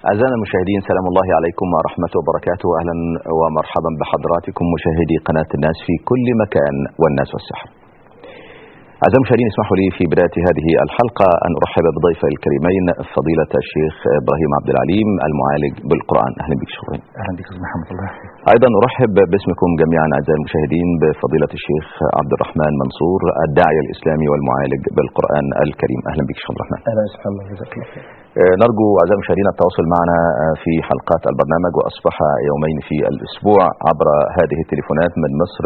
أعزائنا المشاهدين سلام الله عليكم ورحمة وبركاته أهلا ومرحبا بحضراتكم مشاهدي قناة الناس في كل مكان والناس والسحر أعزائي المشاهدين اسمحوا لي في بداية هذه الحلقة أن أرحب بضيفي الكريمين فضيلة الشيخ إبراهيم عبد العليم المعالج بالقرآن أهلا بك شكرا اهلا بك استاذ محمد الله أيضا أرحب باسمكم جميعا أعزائي المشاهدين بفضيلة الشيخ عبد الرحمن منصور الداعية الإسلامي والمعالج بالقرآن الكريم أهلا بك شيخ عبد الرحمن اهلا سبحان الله جزاك الله خير آه، نرجو أعزائي المشاهدين التواصل معنا آه، في حلقات البرنامج وأصبح يومين في الأسبوع عبر هذه التليفونات من مصر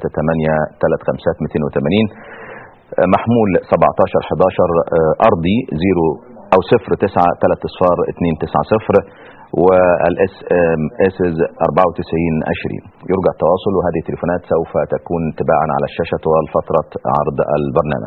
38 35 280 آه، محمول 17 11 آه، أرضي 0 أو 0 9 3 اصفار 2 9 0 والاس ام اس 94 20 يرجى التواصل وهذه التليفونات سوف تكون تباعا على الشاشة طوال فترة عرض البرنامج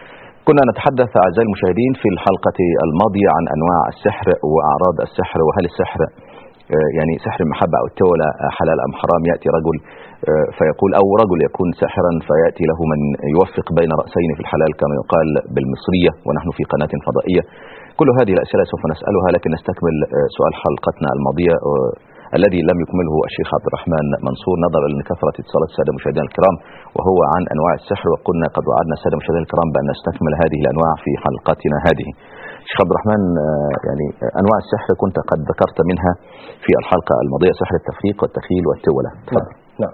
كنا نتحدث أعزائي المشاهدين في الحلقة الماضية عن أنواع السحر وأعراض السحر وهل السحر آه، يعني سحر المحبة أو التولى آه، حلال أم حرام يأتي رجل آه، فيقول أو رجل يكون ساحرا فيأتي له من يوفق بين رأسين في الحلال كما يقال بالمصرية ونحن في قناة فضائية كل هذه الأسئلة سوف نسألها لكن نستكمل آه، سؤال حلقتنا الماضية آه، الذي لم يكمله الشيخ عبد الرحمن منصور نظرا لكثرة اتصالات السادة المشاهدين الكرام وهو عن أنواع السحر وقلنا قد وعدنا السادة المشاهدين الكرام بأن نستكمل هذه الأنواع في حلقتنا هذه شيخ عبد الرحمن آه، يعني آه، أنواع السحر كنت قد ذكرت منها في الحلقة الماضية سحر التفريق والتخيل والتولة نعم نعم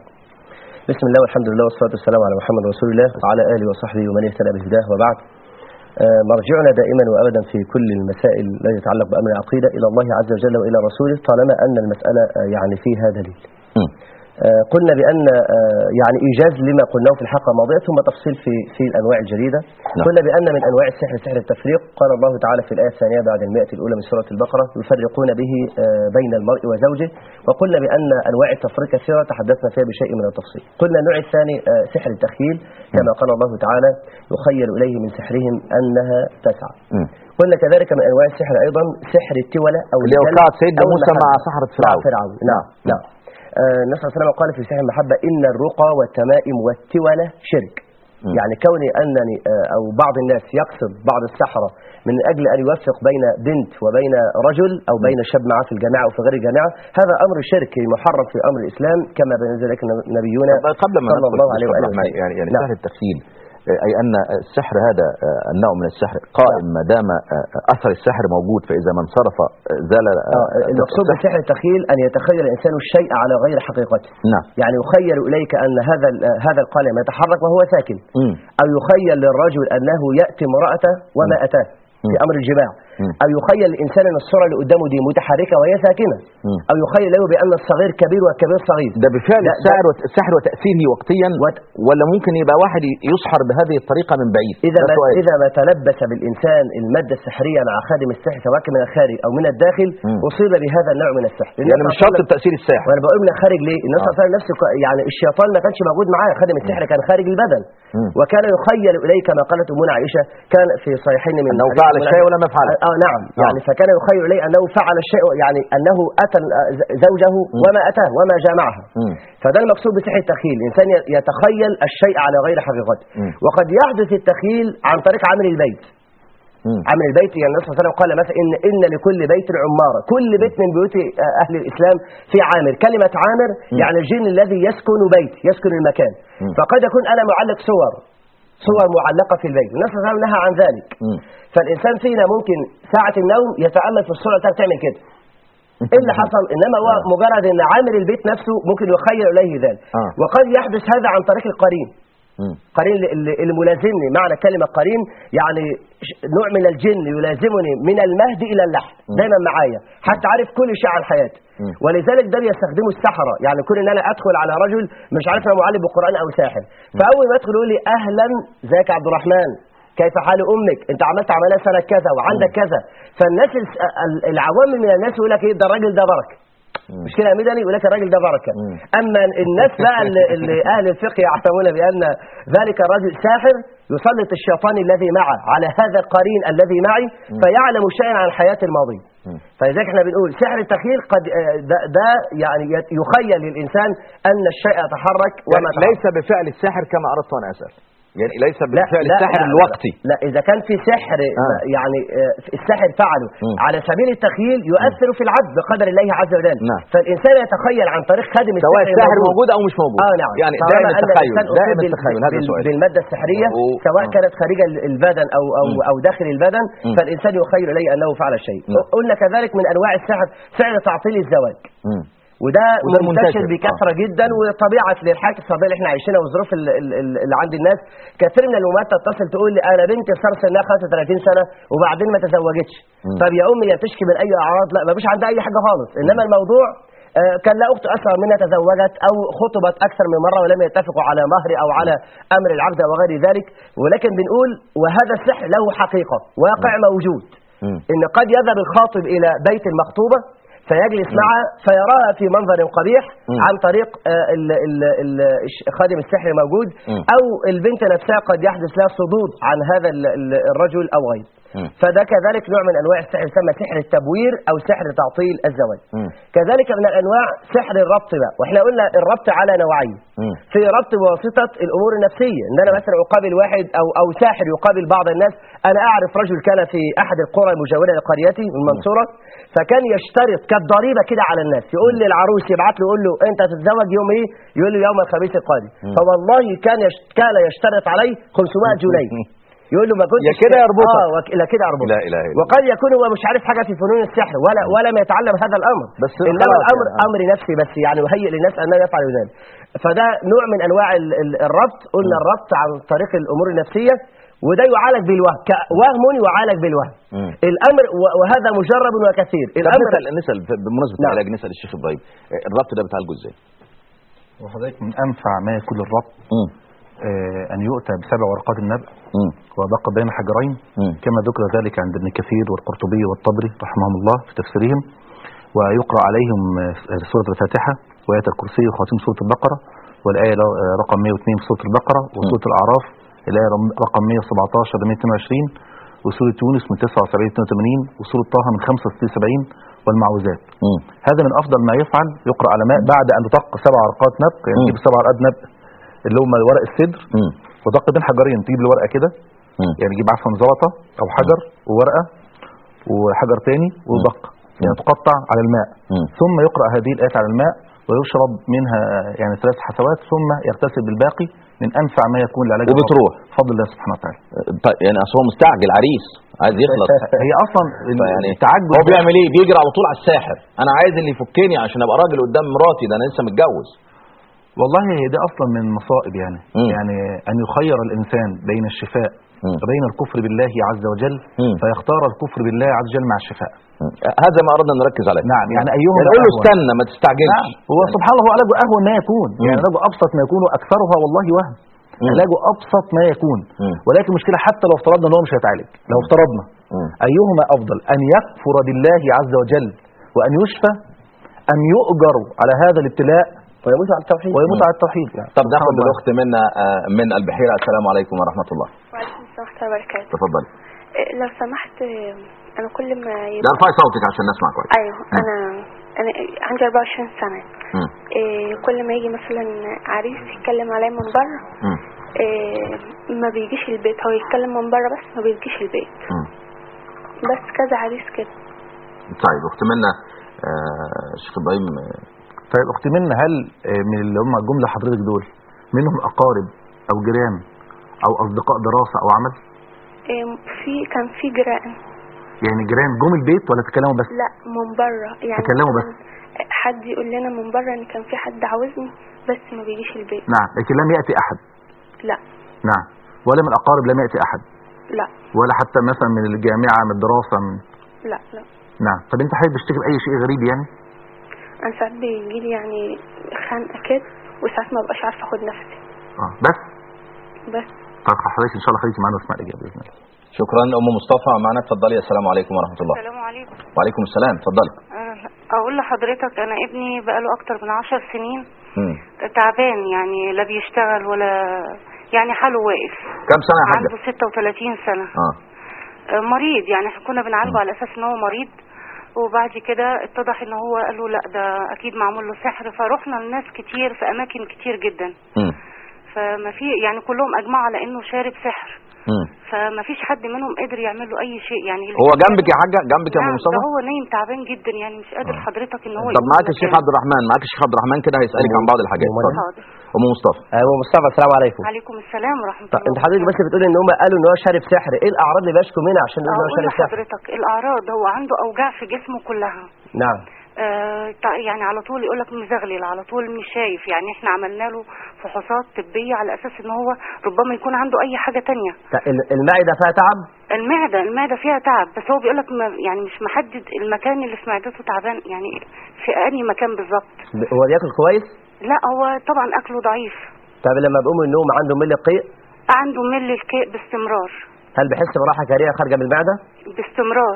بسم الله والحمد لله والصلاة والسلام على محمد رسول الله وعلى آله وصحبه ومن اهتدى بهداه وبعد آه، مرجعنا دائما وابدا في كل المسائل التي تتعلق بامر العقيده الى الله عز وجل والى رسوله طالما ان المساله آه، يعني فيها دليل. مم. آه، قلنا بان آه، يعني ايجاز لما قلناه في الحلقه الماضيه ثم تفصيل في في الانواع الجديده. نعم. قلنا بان من انواع السحر سحر التفريق قال الله تعالى في الايه الثانيه بعد المئه الاولى من سوره البقره يفرقون به آه، بين المرء وزوجه وقلنا بان انواع التفريق كثيره تحدثنا فيها بشيء من التفصيل. قلنا النوع الثاني آه، سحر التخيل كما قال الله تعالى يخيل اليه من سحرهم انها تسعى. مم. قلنا كذلك من انواع السحر ايضا سحر التولى او اللي هو الكلب قاعد سيدنا أو موسى مع المحبة. سحرة مع فرعون فرعون نعم نعم آه، النبي صلى الله عليه وسلم قال في سحر المحبة إن الرقى والتمائم والتولى شرك مم. يعني كوني أنني آه، أو بعض الناس يقصد بعض السحرة من أجل أن يوفق بين بنت وبين رجل أو بين شاب معه في الجامعة أو في غير الجامعة هذا أمر شركي محرم في أمر الإسلام كما بين ذلك نبينا طب قبل ما صلى ندخل الله في عليه الشرح وآله الرحمن، وسلم. يعني يعني نعم. سحر التخيل آه، أي أن السحر هذا آه، النوع من السحر قائم ما دام آه، أثر السحر موجود فإذا من صرف آه، زال آه، آه، المقصود السحر. بسحر التخيل أن يتخيل الإنسان الشيء على غير حقيقته نعم يعني يخيل إليك أن هذا ال- هذا القلم يتحرك وهو ساكن مم. أو يخيل للرجل أنه يأتي امرأته وما أتاه في مم. أمر الجماع مم. أو يخيل الإنسان أن الصورة اللي قدامه دي متحركة وهي ساكنة مم. أو يخيل له بأن الصغير كبير والكبير صغير ده بفعل لا، ده- السحر وت- السحر وتأثيره وقتيا وت- ولا ممكن يبقى واحد ي- يسحر بهذه الطريقة من بعيد إذا ده ما, سؤال. إذا ما تلبس بالإنسان المادة السحرية مع خادم السحر سواء كان من الخارج أو من الداخل مم. أصيب بهذا النوع من السحر لأن يعني النبي مش صلى الله شرط عليه وسلم- بتأثير السحر وانا بقول من الخارج ليه؟ النبي صلى آه. الله عليه وسلم نفسه ك- يعني الشيطان ما كانش موجود معاه خادم السحر كان خارج البدن مم. وكان يخيل اليه كما قالت امنا عائشه كان في صحيحين من أنه حديث فعل أمنا الشيء عائشة. ولم يفعله. اه نعم آه. يعني فكان يخيل اليه انه فعل الشيء يعني انه اتى ال- ز- زوجه وما اتاه وما جامعها مم. فده المقصود بسحر التخيل الانسان ي- يتخيل الشيء على غير حقيقته مم. وقد يحدث التخيل عن طريق عامل البيت مم. عامل البيت يعني النبي صلى الله عليه وسلم قال مثلا ان ان لكل بيت عماره كل بيت من بيوت آه، اهل الاسلام في عامر كلمه عامر يعني الجن الذي يسكن بيت يسكن المكان مم. فقد يكون انا معلق صور صور معلقه في البيت النبي صلى الله عليه وسلم نهى عن ذلك مم. فالانسان فينا ممكن ساعه النوم يتامل في الصوره بتاعته تعمل كده ايه اللي حصل انما هو مجرد ان عامل البيت نفسه ممكن يخيل اليه ذلك آه. وقد يحدث هذا عن طريق القرين مم. قرين اللي- اللي اللي ملازمني معنى كلمة قرين يعني ش- نوع من الجن يلازمني من المهد إلى اللحد دايما معايا حتى عارف كل شيء عن حياتي مم. ولذلك ده بيستخدمه السحرة يعني كون ان انا ادخل على رجل مش عارف انا معلم بالقرآن او ساحر فاول ما ادخل يقول لي اهلا ازيك يا عبد الرحمن كيف حال امك انت عملت عمليه سنه كذا وعندك كذا فالناس الس- ال- العوام من الناس يقول لك ايه ده الراجل ده بركه مش كده يا مدني يقول لك الراجل ده بركه مم. اما الناس بقى اللي, اللي اهل الفقه يعلمون بان ذلك الرجل ساحر يسلط الشيطان الذي معه على هذا القرين الذي معي فيعلم شيئا عن الحياه الماضيه مم. فلذلك احنا بنقول سحر التخيل قد آه، ده, ده يعني يت- يخيل للانسان ان الشيء يتحرك وما يعني تحرك. ليس بفعل الساحر كما أردت أن أسأل يعني ليس بالفعل الساحر الوقتي لا اذا كان في سحر آه. يعني آه، الساحر فعله مم. على سبيل التخيل يؤثر في العبد بقدر الله عز وجل نعم. فالانسان يتخيل عن طريق خادم سواء السحر الساحر الموجود. موجود او مش موجود اه نعم يعني طالما دائما أن التخيل الإنسان أصيب دائما بال- التخيل هذا بال- سؤال بالماده السحريه و- سواء آه. كانت خارج ال- البدن او او مم. او داخل البدن مم. فالانسان يخيل اليه انه فعل شيء نعم. قلنا كذلك من انواع السحر فعل تعطيل الزواج مم. وده, وده منتشر منتشر. بكثره جدا وطبيعه للحياه الصعبه اللي احنا عايشينها والظروف ال- ال- ال- اللي عند الناس كثير من الامهات تتصل تقول لي انا بنتي صار سنها 35 سنه وبعدين ما تزوجتش مم. طب يا امي هي بتشكي من اي اعراض لا ما فيش عندها اي حاجه خالص انما الموضوع آه، كان لا اخت اصغر منها تزوجت او خطبت اكثر من مره ولم يتفقوا على مهر او على امر العقد وغير ذلك ولكن بنقول وهذا السحر له حقيقه واقع موجود مم. ان قد يذهب الخاطب الى بيت المخطوبه فيجلس معها فيراها في منظر قبيح مم. عن طريق آه، ال ال ال الش- خادم السحر موجود مم. او البنت نفسها قد يحدث لها صدود عن هذا ال- ال- الرجل او غيره مم. فده كذلك نوع من انواع السحر يسمى سحر التبوير او سحر تعطيل الزواج مم. كذلك من الانواع سحر الربط بقى واحنا قلنا الربط على نوعين مم. في ربط بواسطه الامور النفسيه ان انا مثلا اقابل واحد او او ساحر يقابل بعض الناس انا اعرف رجل كان في احد القرى المجاوره لقريتي من المنصوره فكان يشترط كالضريبه كده على الناس يقول للعروس يبعت له يقول له انت هتتزوج يوم ايه يقول له يوم الخميس القادم مم. فوالله كان يش... كان يشترط عليه 500 جنيه يقول له ما كنتش يا كده يربطك. اه وك... لا كده اربطك لا إله إلا الله. وقد يكون هو مش عارف حاجه في فنون السحر ولا ولم يتعلم هذا الامر بس انما خلاص الامر يعني. امر نفسي بس يعني يهيئ للناس انه يفعل ذلك فده نوع من انواع ال- ال- الربط قلنا الربط عن طريق الامور النفسيه وده يعالج بالوهم كوهم يعالج بالوهم مم. الامر و- وهذا مجرب وكثير طب الامر نسال نسال بمناسبه نعم. العلاج نسال الشيخ ابراهيم الربط ده بتعالجه ازاي؟ وحضرتك من انفع ما يكون الربط مم. آه، ان يؤتى بسبع ورقات النبأ مم. وضق بين حجرين مم. كما ذكر ذلك عند ابن كثير والقرطبي والطبري رحمهم الله في تفسيرهم ويقرأ عليهم آه، سورة الفاتحة وآية الكرسي وخاتم سورة البقرة والآية ل- آه، رقم 102 في سورة البقرة وسورة الأعراف الآية رم- رقم 117 ل 122 وسورة يونس من 79 ل 82 وسورة طه من 65 ل 70 والمعوذات مم. هذا من افضل ما يفعل يقرا على ماء بعد ان تدق سبع ورقات نبق يعني مم. تجيب سبع ورقات نبق اللي هم ورق السدر مم. ودق بين حجرين تجيب الورقه كده مم. يعني تجيب عفوا زلطه او حجر وورقه وحجر تاني ودق يعني تقطع على الماء مم. ثم يقرا هذه الايات على الماء ويشرب منها يعني ثلاث حسوات ثم يغتسل بالباقي من انفع ما يكون لعلاج وبتروح. الربط. بفضل الله سبحانه وتعالى طيب يعني اصل هو مستعجل عريس عايز يخلص هي اصلا يعني التعجل هو بيعمل ايه بيجري على طول على الساحر انا عايز اللي يفكني عشان ابقى راجل قدام مراتي ده انا لسه متجوز والله هي دي اصلا من مصائب يعني مم. يعني ان يخير الانسان بين الشفاء مم. وبين الكفر بالله عز وجل مم. فيختار الكفر بالله عز وجل مع الشفاء مم. هذا ما اردنا نركز عليه نعم يعني ايهما يعني قول له أهون؟ استنى ما تستعجلش نعم هو سبحان الله هو علاجه اهون ما يكون يعني علاجه ابسط ما يكون واكثرها والله وهم مم. علاجه ابسط ما يكون مم. ولكن المشكله حتى لو افترضنا ان هو مش هيتعالج لو افترضنا مم. ايهما افضل ان يكفر بالله عز وجل وان يشفى ام يؤجر على هذا الابتلاء ويموت على التوحيد ويموت على التوحيد يعني طب سبحان ناخد الله. الاخت منا آه، من البحيره السلام عليكم ورحمه الله وعليكم السلام ورحمة الله وبركاته تفضلي إيه، لو سمحت إيه، أنا كل ما لا يبقى ارفعي صوتك عشان نسمع كويس أيوه أنا أنا عندي 24 سنة مم. إيه، كل ما يجي مثلا عريس يتكلم عليا من بره مم. إيه، ما بيجيش البيت هو يتكلم من بره بس ما بيجيش البيت مم. بس كذا عريس كده طيب اخت منا آه، شيخ ابراهيم آه، طيب اختي منى هل آه، من اللي هم الجمله حضرتك دول منهم اقارب او جيران او اصدقاء دراسه او عمل إيه، في كان في جيران يعني جيران جم البيت ولا تكلموا بس لا من بره يعني تكلموا بس. مثلاً حد يقول لنا من بره ان كان في حد عاوزني بس ما بيجيش البيت نعم لكن لم ياتي احد لا نعم ولا من الاقارب لم ياتي احد لا ولا حتى مثلا من الجامعه من الدراسه من لا لا نعم طب انت حضرتك بتشتكي باي شيء غريب يعني انا ساعات بيجيلي يعني خنقه كده وساعات ما بقاش عارفه اخد نفسي اه بس بس طب حضرتك ان شاء الله خليكي معانا واسمع الاجابه باذن الله شكرا ام مصطفى معنا اتفضلي السلام عليكم ورحمه الله السلام عليكم وعليكم السلام اتفضلي أنا اقول لحضرتك انا ابني بقاله اكتر من عشر سنين مم. تعبان يعني لا بيشتغل ولا يعني حاله واقف كم سنه يا عنده حاجه 36 سنة اه آه، مريض يعني احنا كنا بنعالجه على اساس ان هو مريض وبعد كده اتضح ان هو قالوا لا ده اكيد معمول له سحر فروحنا لناس كتير في اماكن كتير جدا مم. فما في يعني كلهم اجمعوا على انه شارب سحر مم. فما فيش حد منهم قدر يعمل له اي شيء يعني هو جنبك يا حاجه جنبك يا ام نعم، مصطفى ده هو نايم تعبان جدا يعني مش قادر حضرتك ان هو طب يقوم معاك مكانه. الشيخ عبد الرحمن معاك الشيخ عبد الرحمن كده هيسالك عن بعض الحاجات أم اتفضل. حاضر ام مصطفى ابو مصطفى السلام عليكم عليكم السلام ورحمه طب الله انت حضرتك بس بتقول ان هم قالوا ان هو شارب سحر ايه الاعراض اللي بيشكوا منها عشان يقولوا ان هو اقول شارب سحر لحضرتك الاعراض هو عنده اوجاع في جسمه كلها نعم آه تع- يعني على طول يقول لك مزغلل على طول مش شايف يعني احنا عملنا له فحوصات طبيه على اساس ان هو ربما يكون عنده اي حاجه تانية طب ال- المعده فيها تعب المعده المعده فيها تعب بس هو بيقول لك يعني مش محدد المكان اللي في معدته تعبان يعني في انهي مكان بالظبط ب- هو بياكل كويس لا هو طبعا اكله ضعيف طب لما بيقوم من النوم عنده مل قيء عنده مل الكيء باستمرار هل بيحس براحه كارهه خارجه من المعده باستمرار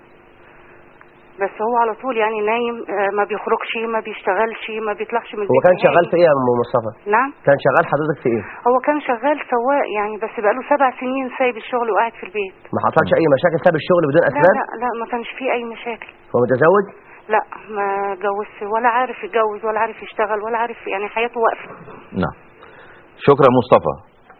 بس هو على طول يعني نايم آه، ما بيخرجش ما بيشتغلش ما بيطلعش من هو البيت كان نهائي. شغال في ايه يا ام مصطفى نعم كان شغال حضرتك في ايه هو كان شغال سواق يعني بس بقاله سبع سنين سايب الشغل وقاعد في البيت ما حصلش اي مشاكل ساب الشغل بدون لا اسباب لا لا ما كانش فيه اي مشاكل هو متزوج لا ما جوزش ولا عارف يتجوز ولا عارف يشتغل ولا عارف يعني حياته واقفه نعم شكرا مصطفى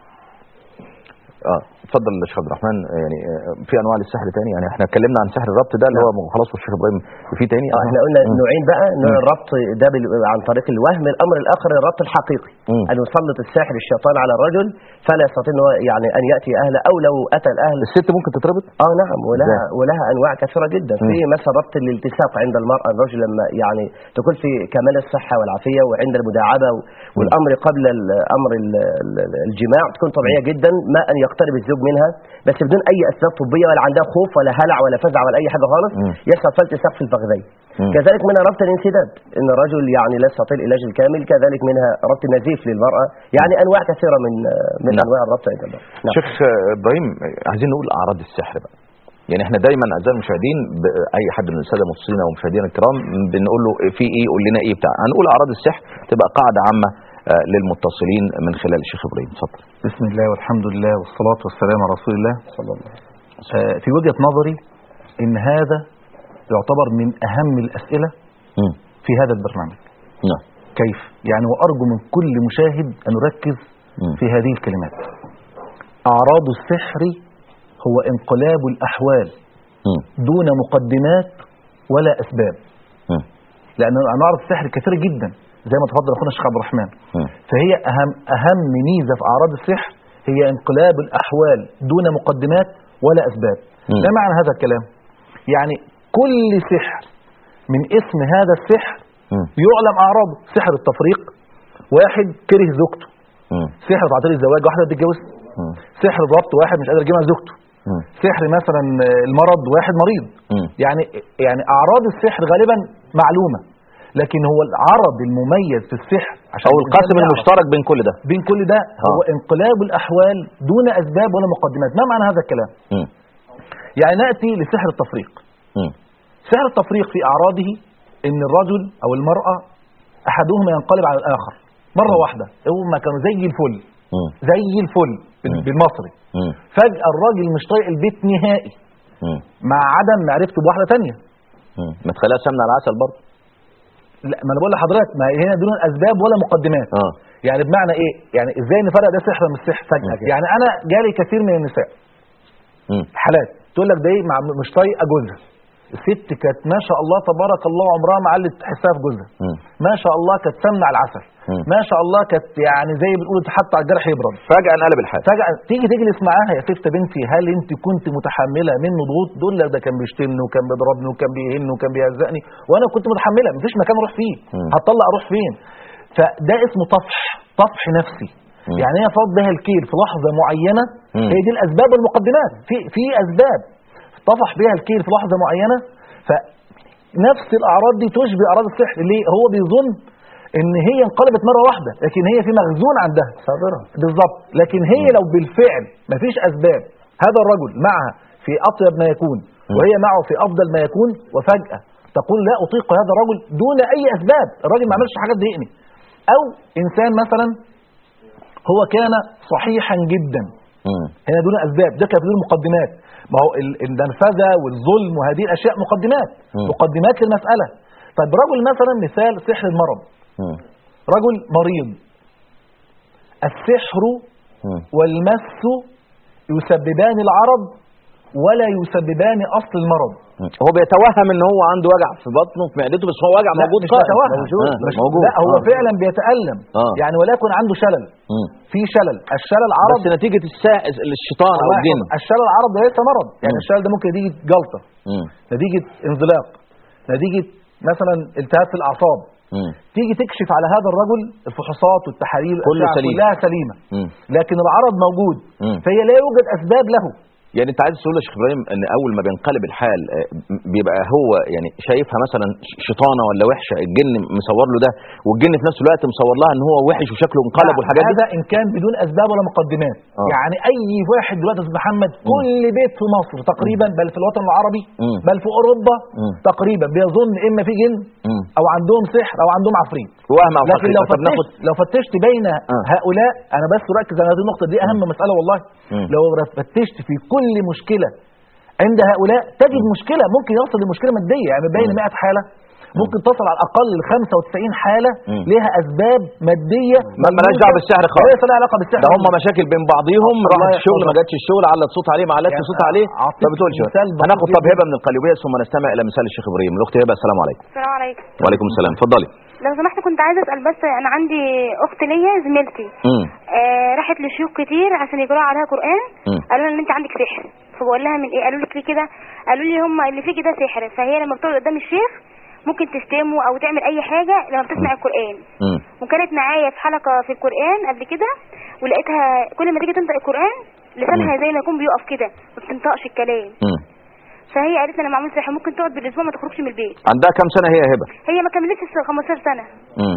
اه اتفضل يا شيخ عبد الرحمن آه، يعني آه، في انواع للسحر تاني يعني احنا اتكلمنا عن سحر الربط ده اللي هو خلاص والشيخ ابراهيم في تاني اه احنا قلنا مم. نوعين بقى نوع مم. الربط ده بال- عن طريق الوهم الامر الاخر الربط الحقيقي مم. ان يسلط الساحر الشيطان على الرجل فلا يستطيع ان هو يعني ان ياتي اهله او لو اتى الاهل الست ممكن تتربط اه نعم ولها إزاي؟ ولها انواع كثيره جدا في مثلا ربط الالتصاق عند المراه الرجل لما يعني تكون في كمال الصحه والعافيه وعند المداعبه و- والامر قبل ال- امر ال- ال- الجماع تكون طبيعيه جدا ما ان يقترب الزوج منها بس بدون اي اسباب طبيه ولا عندها خوف ولا هلع ولا فزع ولا اي حاجه خالص مم. يحصل فالتصاق في الفخذين مم. كذلك منها ربط الانسداد ان الرجل يعني لا يستطيع العلاج الكامل كذلك منها ربط النزيف للمراه يعني انواع كثيره من من نعم. انواع الربط عند الله نعم. شيخ آه، ابراهيم آه، عايزين نقول اعراض السحر بقى يعني احنا دايما اعزائي المشاهدين ب- اي حد من الساده المتصلين او المشاهدين الكرام بنقول له في ايه قول لنا ايه بتاع هنقول اعراض السحر تبقى قاعده عامه آه، للمتصلين من خلال الشيخ ابراهيم اتفضل بسم الله والحمد لله والصلاة والسلام على رسول الله صلى الله عليه وسلم. آه، في وجهة نظري ان هذا يعتبر من اهم الاسئلة مم. في هذا البرنامج نعم كيف يعني وارجو من كل مشاهد ان يركز مم. في هذه الكلمات اعراض السحر هو انقلاب الاحوال مم. دون مقدمات ولا اسباب مم. لان انواع السحر كثيره جدا زي ما تفضل اخونا الشيخ عبد الرحمن مم. فهي اهم اهم ميزه في اعراض السحر هي انقلاب الاحوال دون مقدمات ولا اسباب مم. ما معنى هذا الكلام يعني كل سحر من اسم هذا السحر مم. يعلم اعراضه سحر التفريق واحد كره زوجته مم. سحر تعطيل الزواج واحده بتتجوز مم. سحر الربط واحد مش قادر يجمع زوجته مم. سحر مثلا المرض واحد مريض مم. يعني يعني اعراض السحر غالبا معلومه لكن هو العرض المميز في السحر عشان او الإنسان القاسم يعرف المشترك بين كل ده بين كل ده هو آه. انقلاب الاحوال دون اسباب ولا مقدمات ما معنى هذا الكلام مم. يعني ناتي لسحر التفريق مم. سحر التفريق في اعراضه ان الرجل او المراه احدهما ينقلب على الاخر مره واحده هما كانوا زي الفل مم. زي الفل بال- مم. بالمصري مم. فجاه الراجل مش طايق البيت نهائي مم. مع عدم معرفته بواحده تانية مم. ما تخليها سمنه على العسل برضه لا ما انا بقول لحضرتك ما هي هنا دون اسباب ولا مقدمات اه يعني بمعنى ايه يعني ازاي نفرق ده سحر من السحر فجاه مم. يعني انا جالي كثير من النساء مم. حالات تقول لك ده ايه مع مش طايقه جوزها الست كانت ما شاء الله تبارك الله عمرها ما علت تحسها في جوزها مم. ما شاء الله كانت سمنه على العسل مم. ما شاء الله كانت يعني زي بتقول تحط على الجرح يبرد فجاه انقلب الحال فجأة تيجي تجلس معاها يا ست بنتي هل انت كنت متحمله منه ضغوط دول ده كان بيشتمني وكان بيضربني وكان بيهني وكان بيهزقني وانا كنت متحمله مفيش مكان اروح فيه مم. هتطلع اروح فين فده اسمه طفح طفح نفسي مم. يعني هي فاض بها الكيل في لحظه معينه مم. هي دي الاسباب والمقدمات في في اسباب طفح بها الكيل في لحظه معينه فنفس الاعراض دي تشبه اعراض السحر ليه هو بيظن ان هي انقلبت مره واحده لكن هي في مخزون عندها صابره بالظبط لكن هي لو بالفعل مفيش اسباب هذا الرجل معها في اطيب ما يكون وهي معه في افضل ما يكون وفجاه تقول لا اطيق هذا الرجل دون اي اسباب الراجل ما عملش حاجه تضايقني او انسان مثلا هو كان صحيحا جدا مم. هنا دون اسباب ده كان بدون مقدمات ما هو ال- النرفزه والظلم وهذه الاشياء مقدمات مم. مقدمات للمساله طيب رجل مثلا مثال سحر المرض مم. رجل مريض السحر مم. والمس يسببان العرض ولا يسببان اصل المرض مم. هو بيتوهم ان هو عنده وجع في بطنه في معدته بس هو وجع لا، موجود مش قائم بيتوهم. موجود مش موجود لا هو آه. فعلا بيتألم آه. يعني وليكن عنده شلل مم. في شلل الشلل عرض بس نتيجه السا... الشيطان او الله الجن يحفظك. الشلل عرض ليس مرض يعني مم. الشلل ده ممكن نتيجه جلطه مم. نتيجه انزلاق نتيجه مثلا التهاب في الاعصاب مم. تيجي تكشف على هذا الرجل الفحوصات والتحاليل كله والأشعة سليم. كلها سليمه مم. لكن العرض موجود مم. فهي لا يوجد اسباب له يعني انت عايز تقول يا شيخ ابراهيم ان اول ما بينقلب الحال آه، بيبقى هو يعني شايفها مثلا ش- شيطانه ولا وحشه الجن مصور له ده والجن في نفس الوقت مصور لها ان هو وحش وشكله انقلب والحاجات دي هذا ان كان بدون اسباب ولا مقدمات آه. يعني اي واحد دلوقتي يا أستاذ محمد كل بيت في مصر تقريبا بل في الوطن العربي مم. بل في اوروبا مم. تقريبا بيظن اما في جن مم. او عندهم سحر او عندهم عفريت وهم او لكن تقريبا. لو طب ناخد فتشت لو فتشت بين آه. هؤلاء انا بس ركز على هذه النقطه دي اهم مساله والله مم. لو فتشت في كل مشكله عند هؤلاء تجد مشكله ممكن يصل لمشكله ماديه يعني بين 100 حاله ممكن تصل على الاقل ل 95 حاله مم. لها اسباب ماديه ما- مالهاش دعوه بالسحر خالص ليس لها علاقه بالسحر ده هم مشاكل بين بعضيهم الله راحت الشغل ما يحفظك. جاتش الشغل علت صوت عليه ما علتش يعني صوت عليه أعطيك ما بتقولش مثال بسيط هناخد طب جداً. هبه من القليوبيه ثم نستمع الى مثال الشيخ ابراهيم الاخت هبه السلام عليكم السلام عليكم وعليكم السلام اتفضلي لو سمحت كنت عايزه اسال بس انا عندي اخت ليا زميلتي امم آه راحت لشيوخ كتير عشان يقراوا عليها قران مم. قالوا لها ان انت عندك سحر فبقول لها من ايه قالوا لك ليه كده قالوا لي هم اللي فيكي ده سحر فهي لما بتقعد قدام الشيخ ممكن تشتمه او تعمل اي حاجه لما بتسمع القران امم وكانت معايا في حلقه في القران قبل كده ولقيتها كل ما تيجي تنطق القران لسانها مم. زي ما يكون بيقف كده ما بتنطقش الكلام امم فهي قالت لي انا معمول سحر ممكن تقعد بالاسبوع ما تخرجش من البيت عندها كام سنه هي يا هبه هي ما كملتش 15 سنه امم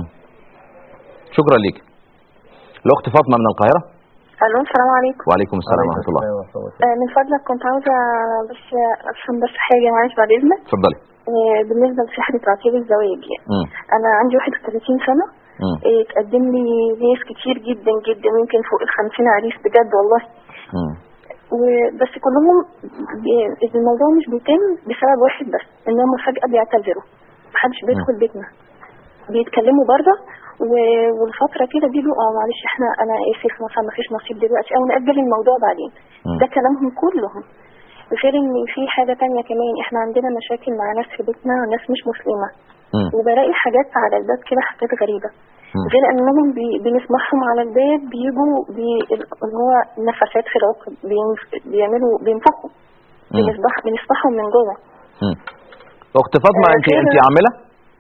شكرا ليك الاخت فاطمه من القاهره الو السلام عليكم وعليكم السلام ورحمه الله آه، من فضلك كنت عاوزة بس أفهم بس حاجة معلش بعد إذنك اتفضلي آه، بالنسبة لسحر تعطيل الزواج يعني امم أنا عندي 31 سنة امم آه، اتقدم لي ناس كتير جدا جدا يمكن فوق ال 50 عريس بجد والله امم وبس كلهم بي- الموضوع مش بيتم بسبب واحد بس ان هم فجأة بيعتذروا محدش بيدخل بيتنا بيتكلموا بره و- والفترة كده بيقولوا اه معلش احنا انا اسف مثلا مفيش نصيب دلوقتي او نأجل الموضوع بعدين مم. ده كلامهم كلهم غير ان في حاجة تانية كمان احنا عندنا مشاكل مع ناس في بيتنا ناس مش مسلمة امم وبلاقي حاجات على الباب كده حاجات غريبة مم. غير انهم بي بنسمعهم على الباب بيجوا بي اللي هو نفسات في العقد بينف- بيعملوا بينفخوا مم. بنسبح بنسمعهم من جوه امم اخت فاطمه آه، انت غير- انت عامله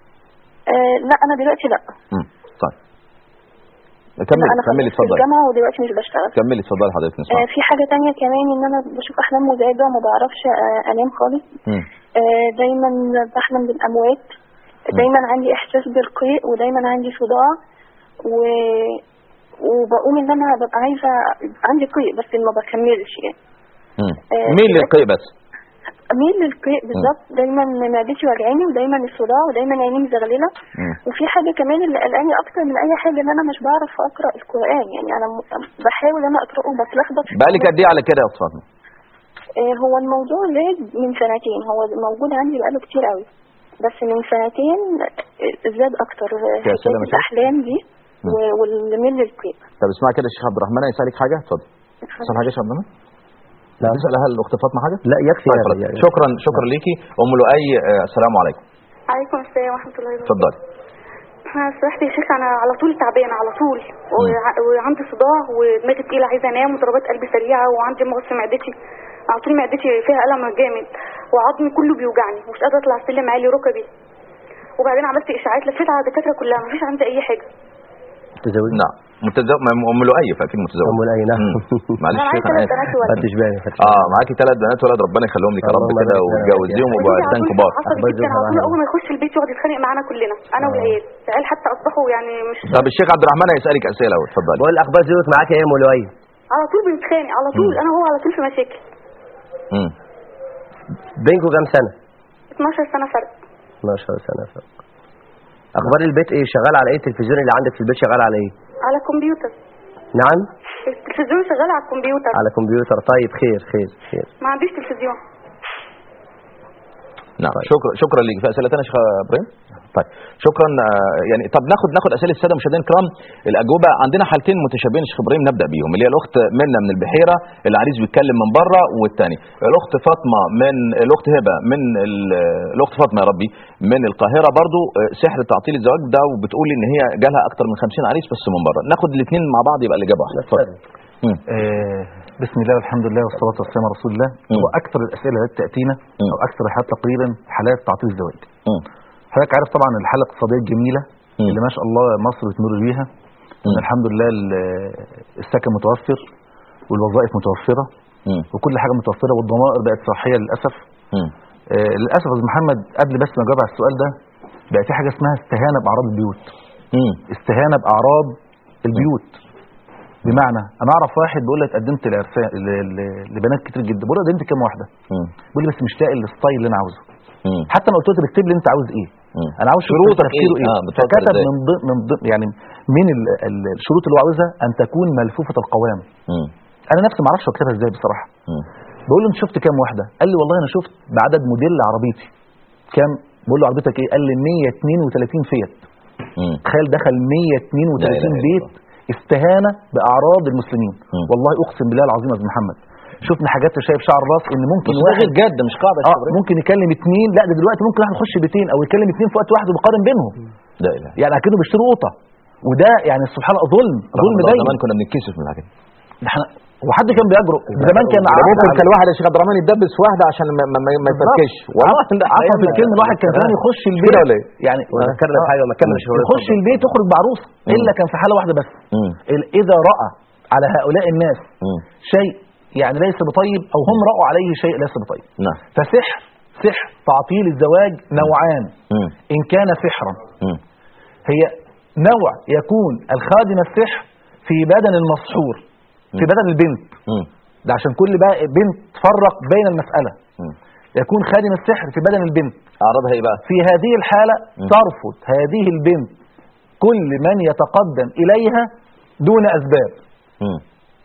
آه لا انا دلوقتي لا امم طيب لا كملي انا كملي خلصت اتفضلي الجامعة ودلوقتي مش بشتغل كملي اتفضلي حضرتك آه نسمع في حاجة تانية كمان ان انا بشوف احلام مزعجة وما بعرفش آه انام خالص امم آه دايما بحلم بالاموات دايما عندي احساس بالقيء ودايما عندي صداع و وبقوم ان انا ببقى عايزه عندي قيء بس ما بكملش يعني امم آه، مين للقيء بس اميل للقيء بالظبط دايما معدتي وجعاني ودايما الصداع ودايما عيني مزغلله مم. وفي حاجه كمان اللي قلقاني اكتر من اي حاجه ان انا مش بعرف اقرا القران يعني انا م- بحاول انا اقراه وبتلخبط في بقالك الكلمات. قد ايه على كده يا اخت فاطمه آه، هو الموضوع زاد من سنتين هو موجود عندي بقاله كتير قوي بس من سنتين آه، زاد اكتر آه، يا سلام حكايه يا شيخ. الاحلام دي مم. و- والميل للقيء طب اسمع كده الشيخ عبد الرحمن يسالك حاجه اتفضل تسال حاجه يا شيخ عبد الرحمن نعم. تسال هل الاخت فاطمه حاجه لا يكفي طيب هذا خلاص. يعني. شكرا شكرا ليكي ام لؤي آه، السلام عليكم عليكم السلام ورحمه الله وبركاته اتفضلي انا صراحة يا شيخ انا على طول تعبانه على طول وع- وعندي صداع ودماغي تقيله عايزه انام وضربات قلبي سريعه وعندي مغص في معدتي على طول معدتي فيها الم جامد وعظمي كله بيوجعني ومش قادره اطلع السلم عالي ركبي وبعدين عملت اشاعات لفيت على الدكاتره كلها مفيش عندي اي حاجه متزوج نعم متزوج ام لؤي فاكيد متزوج ام لؤي نعم مم. معلش انا شيخ معايا انا ثلاث اسف بنات ولد خدتش بالي خدتش اه معاكي ثلاث بنات ولاد ربنا يخليهم لك يا رب اللهم كده بارك لنا. وتجوزيهم ويبقوا على عرسان طول كبار عصبي أخبار جدا على طول زوجها اول ما يخش البيت يقعد يتخانق معانا كلنا انا والعيال العيال حتى اصبحوا يعني مش طب الشيخ عبد الرحمن هيسالك اسئله اتفضلي بقول اخبار زوجك معاك ايه يا ام لؤي على طول بنتخانق على طول مم. انا وهو على طول في مشاكل امم بينكم كام سنه 12 سنه فرق 12 سنه فرق اخبار البيت ايه شغال على ايه التلفزيون اللي عندك في البيت شغال على ايه على الكمبيوتر نعم التلفزيون شغال على الكمبيوتر على كمبيوتر طيب خير خير خير ما عنديش تلفزيون نعم شكرا شكرا ليك في اسئله ثانيه يا شيخ ابراهيم طيب شكرا آه، يعني طب ناخد ناخد اسئله الساده المشاهدين الكرام الاجوبه عندنا حالتين متشابهين يا شيخ ابراهيم نبدا بيهم اللي هي الاخت منى من البحيره العريس بيتكلم من بره والثاني الاخت فاطمه من الاخت هبه من ال- الاخت فاطمه يا ربي من القاهره برضو آه، سحر تعطيل الزواج ده وبتقول ان هي جالها اكتر من 50 عريس بس من بره ناخد الاثنين مع بعض يبقى الاجابه واحده اتفضل مم. آه، بسم الله والحمد لله والصلاة والسلام على رسول الله مم. هو أكثر الأسئلة التي تأتينا مم. أو أكثر الحالات تقريبا حالات تعطيل الزواج مم. حضرتك عارف طبعا الحالة الاقتصادية الجميلة مم. اللي ما شاء الله مصر بتمر بيها مم. إن الحمد لله ال- السكن متوفر والوظائف متوفرة مم. وكل حاجة متوفرة والضمائر بقت صحية للأسف مم. آه، للأسف يا أستاذ محمد قبل بس ما أجاوب على السؤال ده بقى في حاجة اسمها استهانة بأعراض البيوت مم. استهانة بأعراض البيوت بمعنى أنا أعرف واحد بيقول لي اتقدمت لعرسان ل- ل- لبنات كتير جدا بقول له قدمت كام واحدة مم. بيقول لي بس مش لاقي الستايل اللي أنا عاوزه مم. حتى انا قلت له اكتب لي انت عاوز ايه مم. انا عاوز شروط شروطك تفكيره إيه؟ ايه, آه، بتفكر فكتب إزاي؟ من ضمن من ضمن يعني من ال- ال- الشروط اللي هو عاوزها ان تكون ملفوفه القوام مم. انا نفسي ما اعرفش اكتبها ازاي بصراحه مم. بقول له انت شفت كام واحده قال لي والله انا شفت بعدد موديل عربيتي كام بقول له عربيتك ايه قال لي 132 فيت مم. تخيل دخل لا إله 132 إلا بيت استهانه باعراض المسلمين مم. والله اقسم بالله العظيم يا أستاذ محمد شفنا حاجات شايف شعر الراس ان ممكن بس ده واحد غير جد مش قاعده يا اه شيخ إبراهيم. ممكن يكلم اثنين لا ده دلوقتي ممكن واحد يخش بيتين او يكلم اثنين في وقت واحد ويقارن بينهم لا اله يعني اكنه بيشتري قوطه وده يعني سبحان الله ظلم ظلم الله دايما زمان كنا بنتكسف من الحاجات دي. ده احنا وحد كان بيجرؤ زمان كان ده عفوا ممكن على- كان واحد يا شيخ عبد الرحمن يتدبس في واحده عشان ما, ما, ما يفركش والله ده عفوا في أيام- الكلمه الواحد كان زمان يخش كده البيت ولا ايه؟ يعني وذكر لك حاجه ما كملش هو يخش اتفضل. البيت يخرج بعروسه الا كان في حاله واحده بس مم. ال- اذا راى على هؤلاء الناس مم. شيء يعني ليس بطيب او هم راوا عليه شيء ليس بطيب نعم فسحر سحر تعطيل الزواج نوعان مم. ان كان سحرا مم. هي نوع يكون الخادم السحر في بدن المسحور في بدن البنت مم. ده عشان كل بقى بنت تفرق بين المسألة مم. يكون خادم السحر في بدن البنت اعراضها ايه بقى؟ في هذه الحالة ترفض هذه البنت كل من يتقدم إليها دون أسباب مم.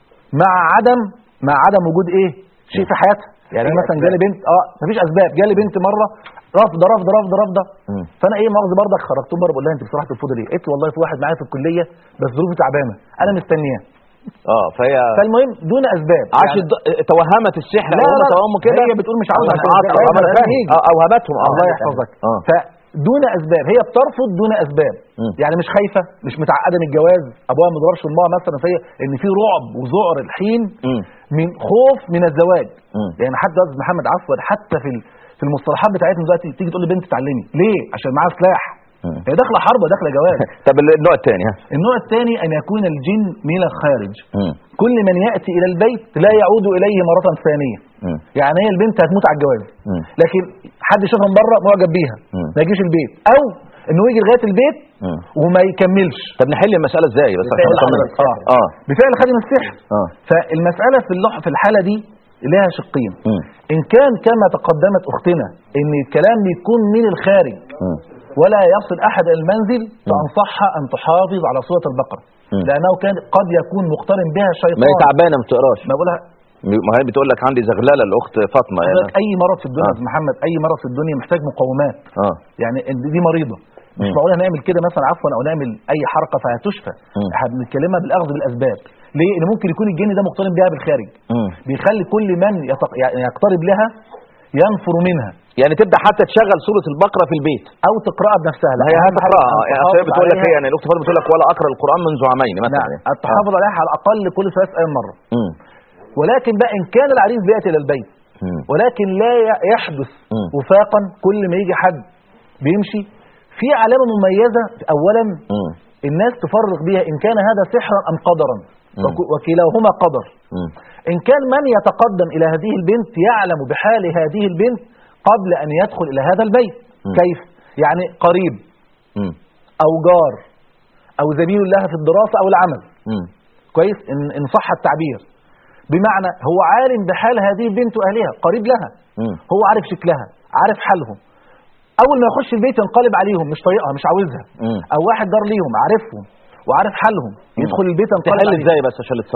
مع عدم مع عدم وجود إيه شيء في حياتها يعني أي مثلا أسباب. جالي بنت اه مفيش اسباب جالي بنت مره رافضه رافضه رافضه رافضه مم. فانا ايه مؤاخذه برضك خرجتهم بره بقول لها انت بصراحه ترفضي ليه؟ قالت لي والله في واحد معايا في الكليه بس ظروفي تعبانه انا مستنياه اه فهي فالمهم دون اسباب عاشت د- توهمت السحر لا او هم لا توهموا كده هي بتقول مش عاوزه عشان عشان عاطفة. كده. آه، ما أنا أنا فاهم. فاهم. آه، اوهمتهم اه الله يحفظك اه فدون اسباب هي بترفض دون اسباب مم. يعني مش خايفه مش متعقده من الجواز ابوها ما ضربش امها مثلا فهي ان في رعب وذعر الحين مم. من خوف من الزواج مم. يعني حتى يا أستاذ محمد عفوا حتى في ال- في المصطلحات بتاعتنا دلوقتي تيجي تقول لبنت اتعلمي ليه عشان معاها سلاح مم. هي داخله حرب داخله جواز طب النوع الثاني ها النوع الثاني ان يكون الجن من الخارج مم. كل من ياتي الى البيت لا يعود اليه مره ثانيه مم. يعني هي البنت هتموت على الجواز مم. لكن حد يشوفها من بره معجب بيها مم. ما يجيش البيت او انه يجي لغايه البيت مم. وما يكملش طب نحل المساله ازاي بس عشان بفعل نطمن. عمل السحر. اه اه بفعل خادم السحر اه فالمساله في اللح في الحاله دي لها شقين مم. ان كان كما تقدمت اختنا ان الكلام بيكون من الخارج مم. ولا يصل احد إلى المنزل فانصحها ان تحافظ على سوره البقره مم. لانه كان قد يكون مقترن بها ما هي شيطان تعبانه ما بتقراش ما بقولها ما هي بتقول لك عندي زغلله الاخت فاطمه يعني حضرتك اي مرض في الدنيا آه. يا أستاذ محمد اي مرض في الدنيا محتاج مقومات اه يعني إن دي مريضه مش مم. معقول هنعمل كده مثلا عفوا او نعمل اي حركه فهتشفى مم. احنا بنتكلمها بالاخذ بالاسباب ليه؟ ان ممكن يكون الجن ده مقترن بها بالخارج مم. بيخلي كل من يتق... يعني يقترب لها ينفر منها يعني تبدا حتى تشغل سوره البقره في البيت او تقراها بنفسها لا هي أهم حاجة هتقراها أن يعني أصل هي تحافظ بتقول لك عليها. ايه يعني الاخت فاطمه بتقول لك ولا اقرا القران منذ عامين مثلا نعم يعني. التحافظ عليها على الاقل كل ثلاث ايام مره مم. ولكن بقى ان كان العريس بياتي الى البيت مم. ولكن لا ي- يحدث مم. وفاقا كل ما يجي حد بيمشي في علامه مميزه اولا مم. الناس تفرق بها ان كان هذا سحرا ام قدرا مم. وك- وكلاهما قدر مم. ان كان من يتقدم الى هذه البنت يعلم بحال هذه البنت قبل ان يدخل الى هذا البيت مم. كيف يعني قريب مم. او جار او زميل لها في الدراسه او العمل مم. كويس ان ان صح التعبير بمعنى هو عالم بحال هذه البنت واهلها قريب لها مم. هو عارف شكلها عارف حالهم اول ما يخش البيت ينقلب عليهم مش طايقها مش عاوزها مم. او واحد دار ليهم عارفهم وعارف حالهم يدخل البيت ينقلب تحل عليهم. ازاي بس عشان الاتصالات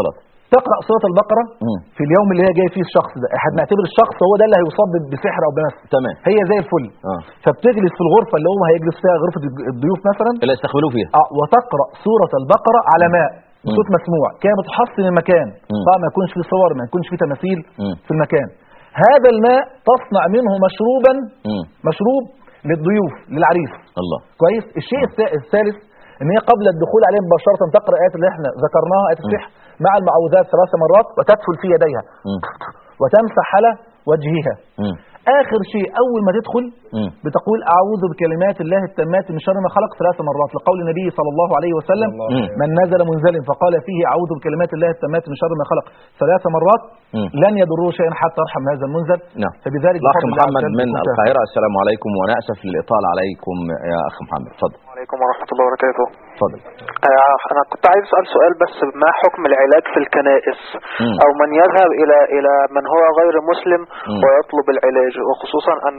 تقرا سوره البقره مم. في اليوم اللي هي جاي فيه الشخص ده احنا بنعتبر الشخص هو ده اللي هيصاب بسحر او بمس تمام هي زي الفل اه فبتجلس في الغرفه اللي هو هيجلس فيها غرفه الضيوف مثلا اللي يستقبلوه فيها اه وتقرا سوره البقره على ماء مم. صوت مسموع كان بتحصن المكان مم. طبعا ما يكونش فيه صور ما يكونش فيه تماثيل مم. في المكان هذا الماء تصنع منه مشروبا مم. مشروب للضيوف للعريس الله كويس الشيء الثا- الثالث ان هي قبل الدخول عليه مباشره تقرا الايات اللي احنا ذكرناها ايات السحر مع المعوذات ثلاث مرات وتدخل في يديها مم. وتمسح على وجهها مم. اخر شيء اول ما تدخل مم. بتقول اعوذ بكلمات الله التامات من شر ما خلق ثلاث مرات لقول النبي صلى الله عليه وسلم مم. من نزل منزل فقال فيه اعوذ بكلمات الله التامات من شر ما خلق ثلاث مرات مم. لن يضره شيئا حتى يرحم هذا المنزل نعم فبذلك الاخ بفضل الله عز محمد وجل من يكون القاهره السلام عليكم وانا اسف للاطاله عليكم يا اخ محمد اتفضل عليكم ورحمة الله وبركاته اتفضل آه، أنا كنت عايز أسأل سؤال بس ما حكم العلاج في الكنائس مم. أو من يذهب إلى إلى من هو غير مسلم مم. ويطلب العلاج وخصوصا أن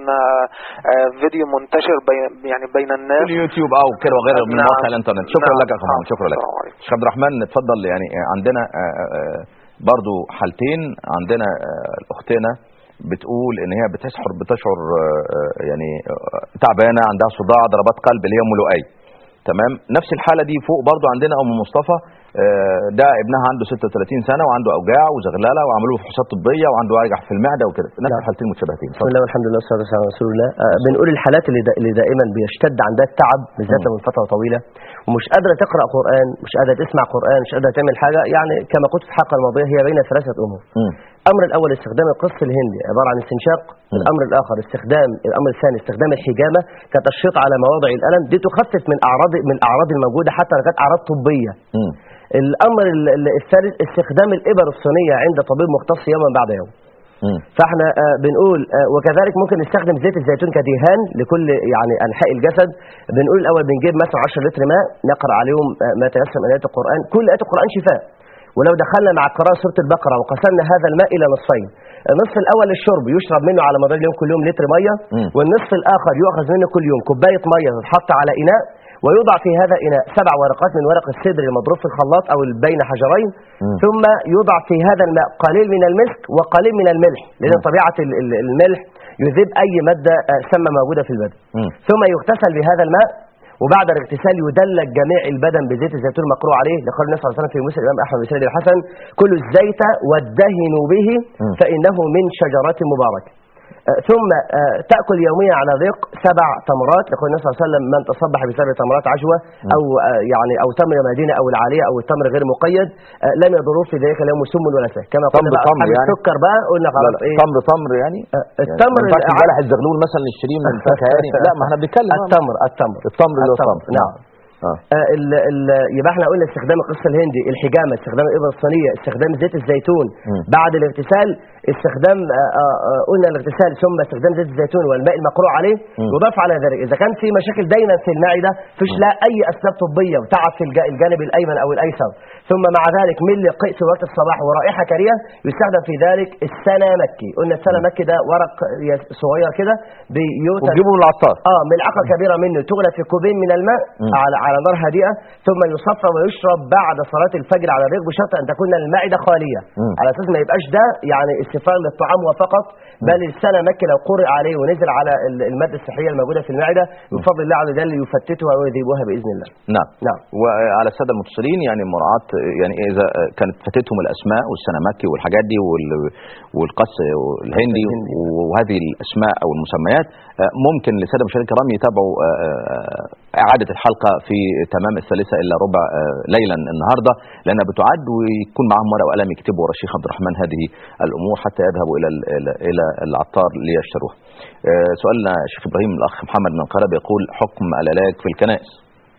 آه، فيديو منتشر بين يعني بين الناس اليوتيوب او كده وغيره من نعم. مواقع الانترنت شكرا نعم. لك يا اخ محمد شكرا لك السلام عليكم. شيخ عبد الرحمن اتفضل يعني عندنا آه، آه، برضو حالتين عندنا آه، اختنا بتقول ان هي بتشعر بتشعر آه، آه، يعني آه، تعبانه عندها صداع ضربات قلب اللي هي ملوئي تمام نفس الحاله دي فوق برضو عندنا ام مصطفى آه، ده ابنها عنده 36 سنه وعنده اوجاع وزغلله وعملوا له فحوصات طبيه وعنده وجع في المعده وكده نفس نعم. الحالتين متشابهتين بسم الله والحمد لله والصلاه والسلام على رسول الله آه، بنقول الحالات اللي, دا اللي دائما بيشتد عندها التعب بالذات مم. من فتره طويله ومش قادره تقرا قران مش قادره تسمع قران مش قادره تعمل حاجه يعني كما قلت في الحلقه الماضيه هي بين ثلاثه امور مم. الامر الاول استخدام القص الهندي عباره عن استنشاق الامر الاخر استخدام الامر الثاني استخدام الحجامه كتشريط على مواضع الالم دي تخفف من اعراض من الاعراض الموجوده حتى لو كانت اعراض طبيه مم. الامر ال- ال- الثالث استخدام الابر الصينيه عند طبيب مختص يوما بعد يوم مم. فاحنا آه، بنقول آه، وكذلك ممكن نستخدم زيت الزيتون كدهان لكل يعني انحاء الجسد بنقول الاول بنجيب مثلا 10 لتر ماء نقرا عليهم آه، ما تيسر من ايات القران كل ايات القران شفاء ولو دخلنا مع قراءه سوره البقره وقسمنا هذا الماء الى نصفين النصف الاول للشرب يشرب منه على مدار اليوم كل يوم لتر ميه مم. والنصف الاخر يؤخذ منه كل يوم كوبايه ميه تتحط على اناء ويوضع في هذا الاناء سبع ورقات من ورق السدر المضروب في الخلاط او بين حجرين مم. ثم يوضع في هذا الماء قليل من المسك وقليل من الملح لان مم. طبيعه ال- ال- الملح يذيب اي ماده آه، سامه موجوده في البدن مم. ثم يغتسل بهذا الماء وبعد الاغتسال يدلك جميع البدن بزيت الزيتون المقروء عليه لقول النبي صلى الله عليه وسلم في مسلم الامام احمد بن سعيد الحسن كلوا الزيت وادهنوا به مم. فانه من شجره مباركه آه، ثم آه، تاكل يوميا على ريق سبع تمرات يقول النبي صلى الله عليه وسلم من تصبح بسبع تمرات عجوه او آه، يعني او تمر مدينه او العاليه او التمر غير مقيد آه، لم يضروه في ذلك اليوم سم ولا سه كما قلنا تمر بقى تمر أصحاب يعني؟ السكر بقى قلنا لا خلاص لا ايه تمر تمر يعني آه، يعني التمر ما ينفعش الع- بلح الزغلول مثلا نشتريه من الفاكهه يعني لا ما احنا بنتكلم عن التمر التمر التمر اللي هو التمر نعم اه آه، ال ال يبقى احنا قلنا استخدام القص الهندي الحجامه استخدام الابره الصينيه استخدام زيت الزيتون مم. بعد الاغتسال استخدام آه، آه، آه، قلنا الاغتسال ثم استخدام زيت الزيتون والماء المقروء عليه مم. يضاف على ذلك اذا كان في مشاكل دايما في المعده فيش لا اي اسباب طبيه وتعب في الج- الجانب الايمن او الايسر ثم مع ذلك مل قيء وقت الصباح ورائحه كريهه يستخدم في ذلك السنا مكي قلنا السنا مكي ده ورق يس- صغير كده بيوتى وتجيبه من العطار اه ملعقه كبيره منه تغلى في كوبين من الماء مم. على على نار هادئه ثم يصفى ويشرب بعد صلاه الفجر على الريق بشرط ان تكون المعده خاليه مم. على اساس ما يبقاش ده يعني استفاء للطعام وفقط بل السنه مكي لو قرئ عليه ونزل على ال- الماده السحريه الموجوده في المعده بفضل الله عز وجل يفتتها ويذيبها باذن الله نعم نعم وعلى الساده المتصلين يعني مراعاه يعني اذا كانت فاتتهم الاسماء والسنمكي والحاجات دي وال- والقص الهندي وهذه الاسماء او المسميات آه، ممكن للساده المشاهدين الكرام يتابعوا آه، آه، اعاده الحلقه في تمام الثالثه الا ربع آه، ليلا النهارده لانها بتعد ويكون معاهم ورقه وقلم يكتبوا ورا الشيخ عبد الرحمن هذه الامور حتى يذهبوا الى ال- الى الى العطار ليشتروها. آه، سؤالنا شيخ ابراهيم الاخ محمد من القاهره بيقول حكم العلاج في الكنائس.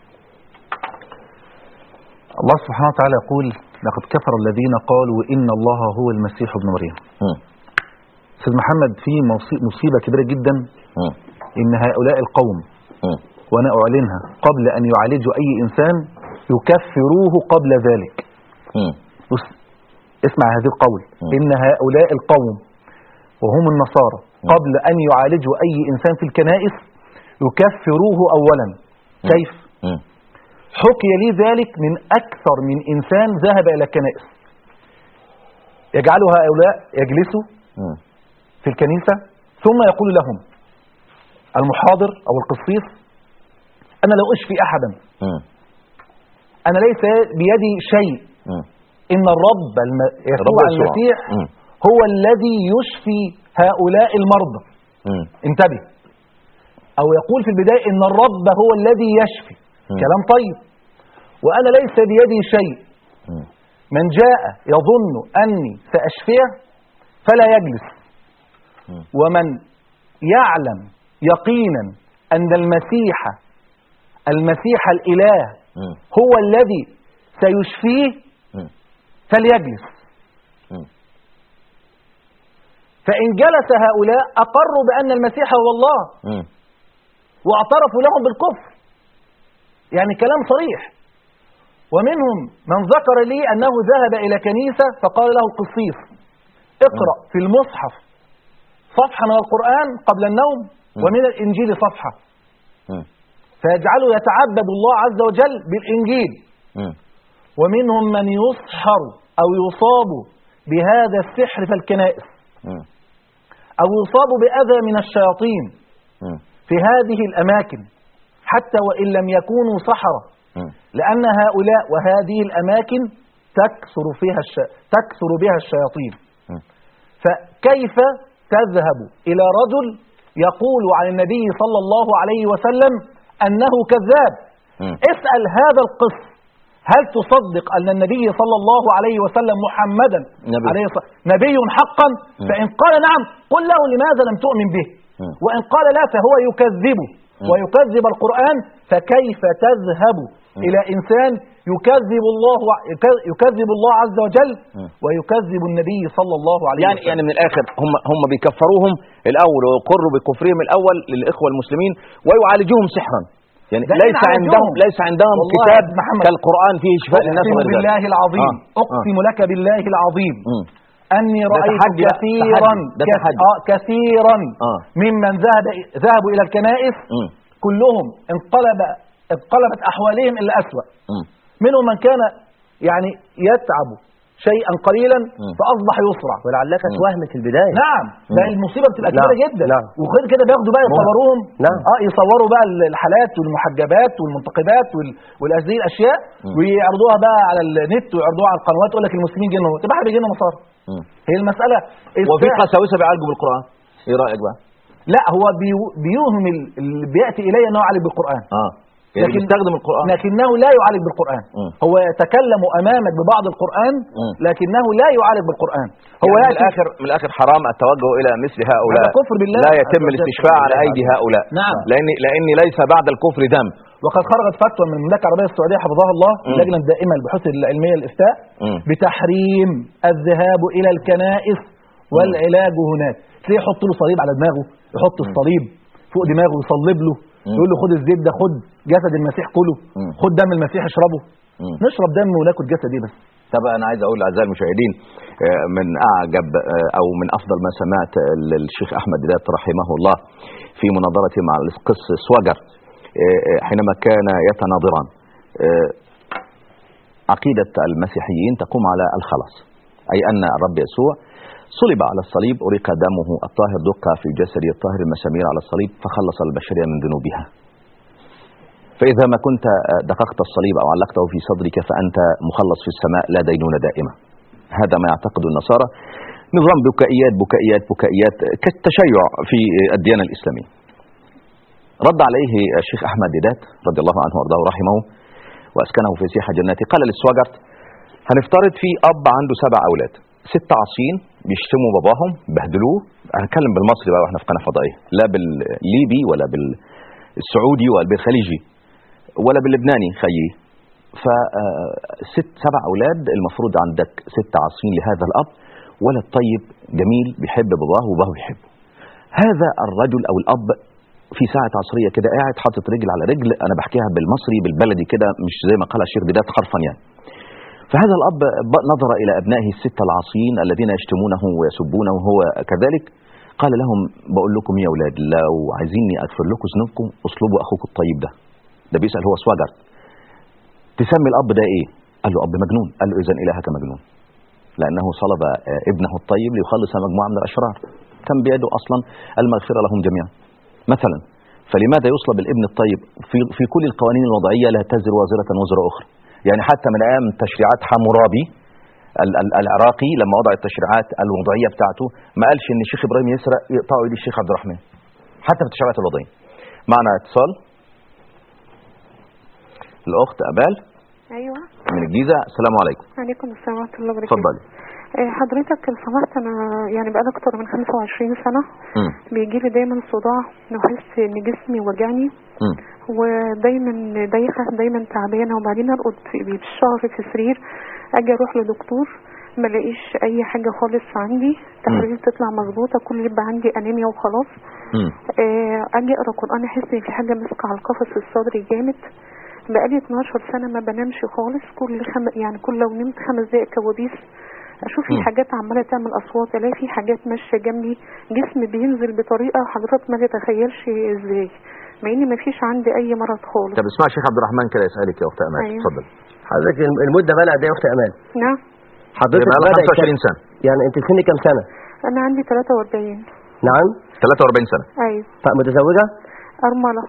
الله سبحانه وتعالى يقول لقد كفر الذين قالوا إن الله هو المسيح ابن مريم مم. سيد محمد في موصي- مصيبة كبيرة جدا مم. إن هؤلاء القوم مم. وأنا أعلنها قبل أن يعالجوا أي إنسان يكفروه قبل ذلك مم. بص اسمع هذا القول مم. إن هؤلاء القوم وهم النصارى مم. قبل أن يعالجوا أي إنسان في الكنائس يكفروه أولا مم. كيف؟ مم. حكي لي ذلك من أكثر من إنسان ذهب إلى الكنائس يجعل هؤلاء يجلسوا مم. في الكنيسة ثم يقول لهم المحاضر أو القسيس أنا لو أشفي أحدا مم. أنا ليس بيدي شيء مم. إن الرب الم... يسوع الرب يسوع. المسيح مم. هو الذي يشفي هؤلاء المرضى مم. انتبه أو يقول في البداية إن الرب هو الذي يشفي مم. كلام طيب وأنا ليس بيدي شيء مم. من جاء يظن أني سأشفيه فلا يجلس مم. ومن يعلم يقينا أن المسيح المسيح الإله مم. هو الذي سيشفيه مم. فليجلس مم. فإن جلس هؤلاء أقروا بأن المسيح هو الله مم. واعترفوا لهم بالكفر يعني كلام صريح ومنهم من ذكر لي أنه ذهب إلى كنيسة فقال له القسيس اقرأ في المصحف صفحة من القرآن قبل النوم ومن الإنجيل صفحة مم. فيجعله يتعبد الله عز وجل بالإنجيل مم. ومنهم من يسحر أو يصاب بهذا السحر في الكنائس مم. أو يصاب بأذى من الشياطين مم. في هذه الأماكن حتى وإن لم يكونوا سحرة مم. لأن هؤلاء وهذه الأماكن تكثر فيها الش... تكثر بها الشياطين مم. فكيف تذهب إلى رجل يقول عن النبي صلى الله عليه وسلم أنه كذاب مم. اسأل هذا القس هل تصدق أن النبي صلى الله عليه وسلم محمدا نبي. عليه الصلاة نبي حقا فإن قال نعم قل له لماذا لم تؤمن به مم. وإن قال لا فهو يكذبه ويكذب القرآن فكيف تذهب إلى إنسان يكذب الله يكذب الله عز وجل مم. ويكذب النبي صلى الله عليه يعني وسلم يعني من الاخر هم هم بيكفروهم الاول ويقروا بكفرهم الاول للاخوه المسلمين ويعالجوهم سحرا يعني ده ليس إن عندهم عالجوهم. ليس عندهم والله كتاب يا محمد. كالقران فيه شفاء للناس أقسم وغير ذلك. بالله العظيم آه. أقسم لك بالله العظيم مم. أني ده رأيت تحدي بقى، كثيرا تحدي. ده كث- تحدي. آه كثيرا آه. ممن ذهب ذهبوا إلى الكنائس مم. كلهم انقلب انقلبت أحوالهم إلا أسوأ مم. منهم من كان يعني يتعب شيئا قليلا مم. فأصبح يسرع ولعلك توهم في البداية نعم ده المصيبة بتبقى كبيرة نعم، جدا نعم. وغير كده بياخدوا بقى يصوروهم نعم. اه يصوروا بقى الحالات والمحجبات والمنتقبات وال... والهذه الاشياء ويعرضوها بقى على النت ويعرضوها على القنوات يقول لك المسلمين جنوا تبقى احنا بيجينا مصاري مم. هي المسألة وفي إزاي- قساوسه بيعالجوا بالقران ايه رايك بقى لا هو بيو- بيوهم ال- اللي بياتي اليه انه يعالج بالقران اه يعني بيستخدم القران لكنه لا يعالج بالقران مم. هو يتكلم امامك ببعض القران مم. لكنه لا يعالج بالقران هو هو يعني من ياتي الاخر من الاخر حرام التوجه الى مثل هؤلاء هذا كفر بالله لا عز يتم وجل. الاستشفاء على ايدي هؤلاء نعم. لان لان ليس بعد الكفر ذنب وقد خرجت فتوى من المملكه العربيه السعوديه حفظها الله مم. اللجنه الدائمه للبحوث العلميه الافتاء مم. بتحريم الذهاب الى الكنائس والعلاج هناك تلاقيه يحط له صليب على دماغه يحط الصليب فوق دماغه ويصلب له مم. يقول له خد الزيت ده خد جسد المسيح كله مم. خد دم المسيح اشربه مم. نشرب دم وناكل جسد ايه بس طب انا عايز اقول اعزائي المشاهدين آه، من اعجب آه، او من افضل ما سمعت للشيخ احمد ديدات رحمه الله في مناظرته مع القس سواجر آه، آه، حينما كان يتناظران آه، عقيدة المسيحيين تقوم على الخلاص أي أن الرب يسوع صلب على الصليب أريق دمه الطاهر دق في جسده الطاهر المسامير على الصليب فخلص البشرية من ذنوبها فإذا ما كنت دققت الصليب أو علقته في صدرك فأنت مخلص في السماء لا دينونة دائمة هذا ما يعتقد النصارى نظام بكائيات بكائيات بكائيات كالتشيع في الديانة الإسلامية رد عليه الشيخ أحمد ديدات رضي الله عنه وارضاه ورحمه وأسكنه في سيحة جناته قال للسواجرت هنفترض في أب عنده سبع أولاد ست عاصين بيشتموا باباهم بهدلوه هنتكلم بالمصري بقى واحنا في قناه فضائيه لا بالليبي ولا بالسعودي ولا بالخليجي ولا باللبناني خيي فست سبع اولاد المفروض عندك ست عاصين لهذا الاب ولد طيب جميل بيحب باباه وباباه بيحبه هذا الرجل او الاب في ساعة عصرية كده قاعد حاطط رجل على رجل أنا بحكيها بالمصري بالبلدي كده مش زي ما قال الشيخ بداية حرفا يعني فهذا الأب ب- نظر إلى أبنائه الستة العاصين الذين يشتمونه ويسبونه وهو كذلك قال لهم بقول لكم يا أولاد لو عايزيني أغفر لكم ذنوبكم اطلبوا أخوكم الطيب ده ده بيسأل هو سواجر تسمي الأب ده إيه؟ قال له أب مجنون قال له إذا إلهك مجنون لأنه صلب آه، ابنه الطيب ليخلص مجموعة من الأشرار كان بيده أصلا المغفرة لهم جميعا مثلا فلماذا يصلب الابن الطيب في, في كل القوانين الوضعية لا تزر وازرة وزر أخرى يعني حتى من أيام تشريعات حمورابي ال- ال- العراقي لما وضع التشريعات الوضعية بتاعته ما قالش ان الشيخ ابراهيم يسرق يقطعوا ايد الشيخ عبد الرحمن حتى في التشريعات الوضعية معنا اتصال الاخت امال ايوه من الجيزة السلام عليكم عليكم السلام ورحمه الله وبركاته اتفضلي آه، حضرتك لو سمحت انا يعني بقالي اكتر من 25 سنه مم. بيجي لي دايما صداع واحس ان جسمي وجعني مم. ودايما دايخه دايما تعبانه وبعدين ارقد في بالشهر في السرير اجي اروح لدكتور ما الاقيش اي حاجه خالص عندي تحاليل تطلع مظبوطه كل اللي يبقى عندي انيميا وخلاص مم. آه، اجي اقرا قران احس ان في حاجه ماسكه على القفص الصدري جامد بقالي 12 سنه ما بنامش خالص كل خم... يعني كل لو نمت خمس دقائق كوابيس اشوف في مم. حاجات عماله تعمل اصوات الاقي في حاجات ماشيه جنبي جسمي بينزل بطريقه حضرتك ما تتخيلش ازاي مع ان ما فيش عندي اي مرض خالص طب اسمع الشيخ عبد الرحمن كده يسألك يا اخت امال أيوة. اتفضل حضرتك الم- المده بقى قد ايه يا اخت امان نعم حضرتك يبقى لها بدأت 25 سنة يعني انت سنك كام سنه انا عندي 43 نعم 43 سنة ايوه طيب متزوجه ارمله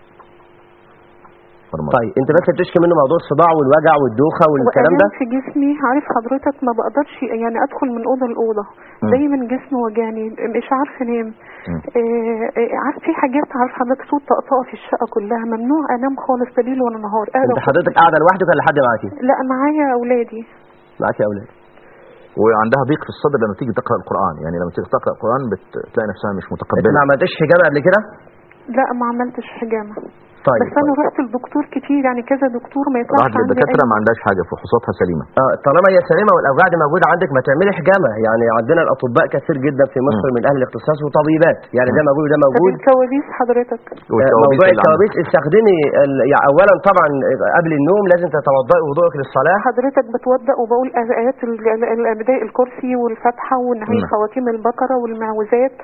فرمان. طيب انت بس بتشكي منه موضوع الصداع والوجع والدوخه والكلام ده وألام في جسمي عارف حضرتك ما بقدرش يعني ادخل من اوضه لاوضه مم. دايما جسمي وجعني مش عارفه انام مم. آه، آه، عارف في حاجات عارف حضرتك صوت طقطقه في الشقه كلها ممنوع انام خالص ليل ولا نهار انت قاعده حضرتك قاعده لوحدك ولا حد معاكي لا معايا اولادي معاكي يا اولاد وعندها ضيق في الصدر لما تيجي تقرا القران يعني لما تيجي تقرا القران بتلاقي نفسها مش انت متقبله ما عملتش حجامه قبل كده لا ما عملتش حجامه طيب بس انا رحت لدكتور كتير يعني كذا دكتور ما يطلعش راحت عندي للدكاتره أي- ما عندهاش حاجه فحوصاتها سليمه اه طالما هي سليمه والاوجاع دي موجوده عندك ما تعملي حجامه يعني عندنا الاطباء كثير جدا في مصر من اهل الاختصاص وطبيبات يعني ده موجود وده طب موجود الكوابيس حضرتك آه، والكوابيس موضوع اللي عندها. الكوابيس استخدمي ال- يعني اولا طبعا قبل النوم لازم تتوضئي وضوءك للصلاه حضرتك بتوضأ وبقول آيات ال- ال- ال- بداية الكرسي والفاتحة والنهاية نعم. خواتيم البقرة والمعوذات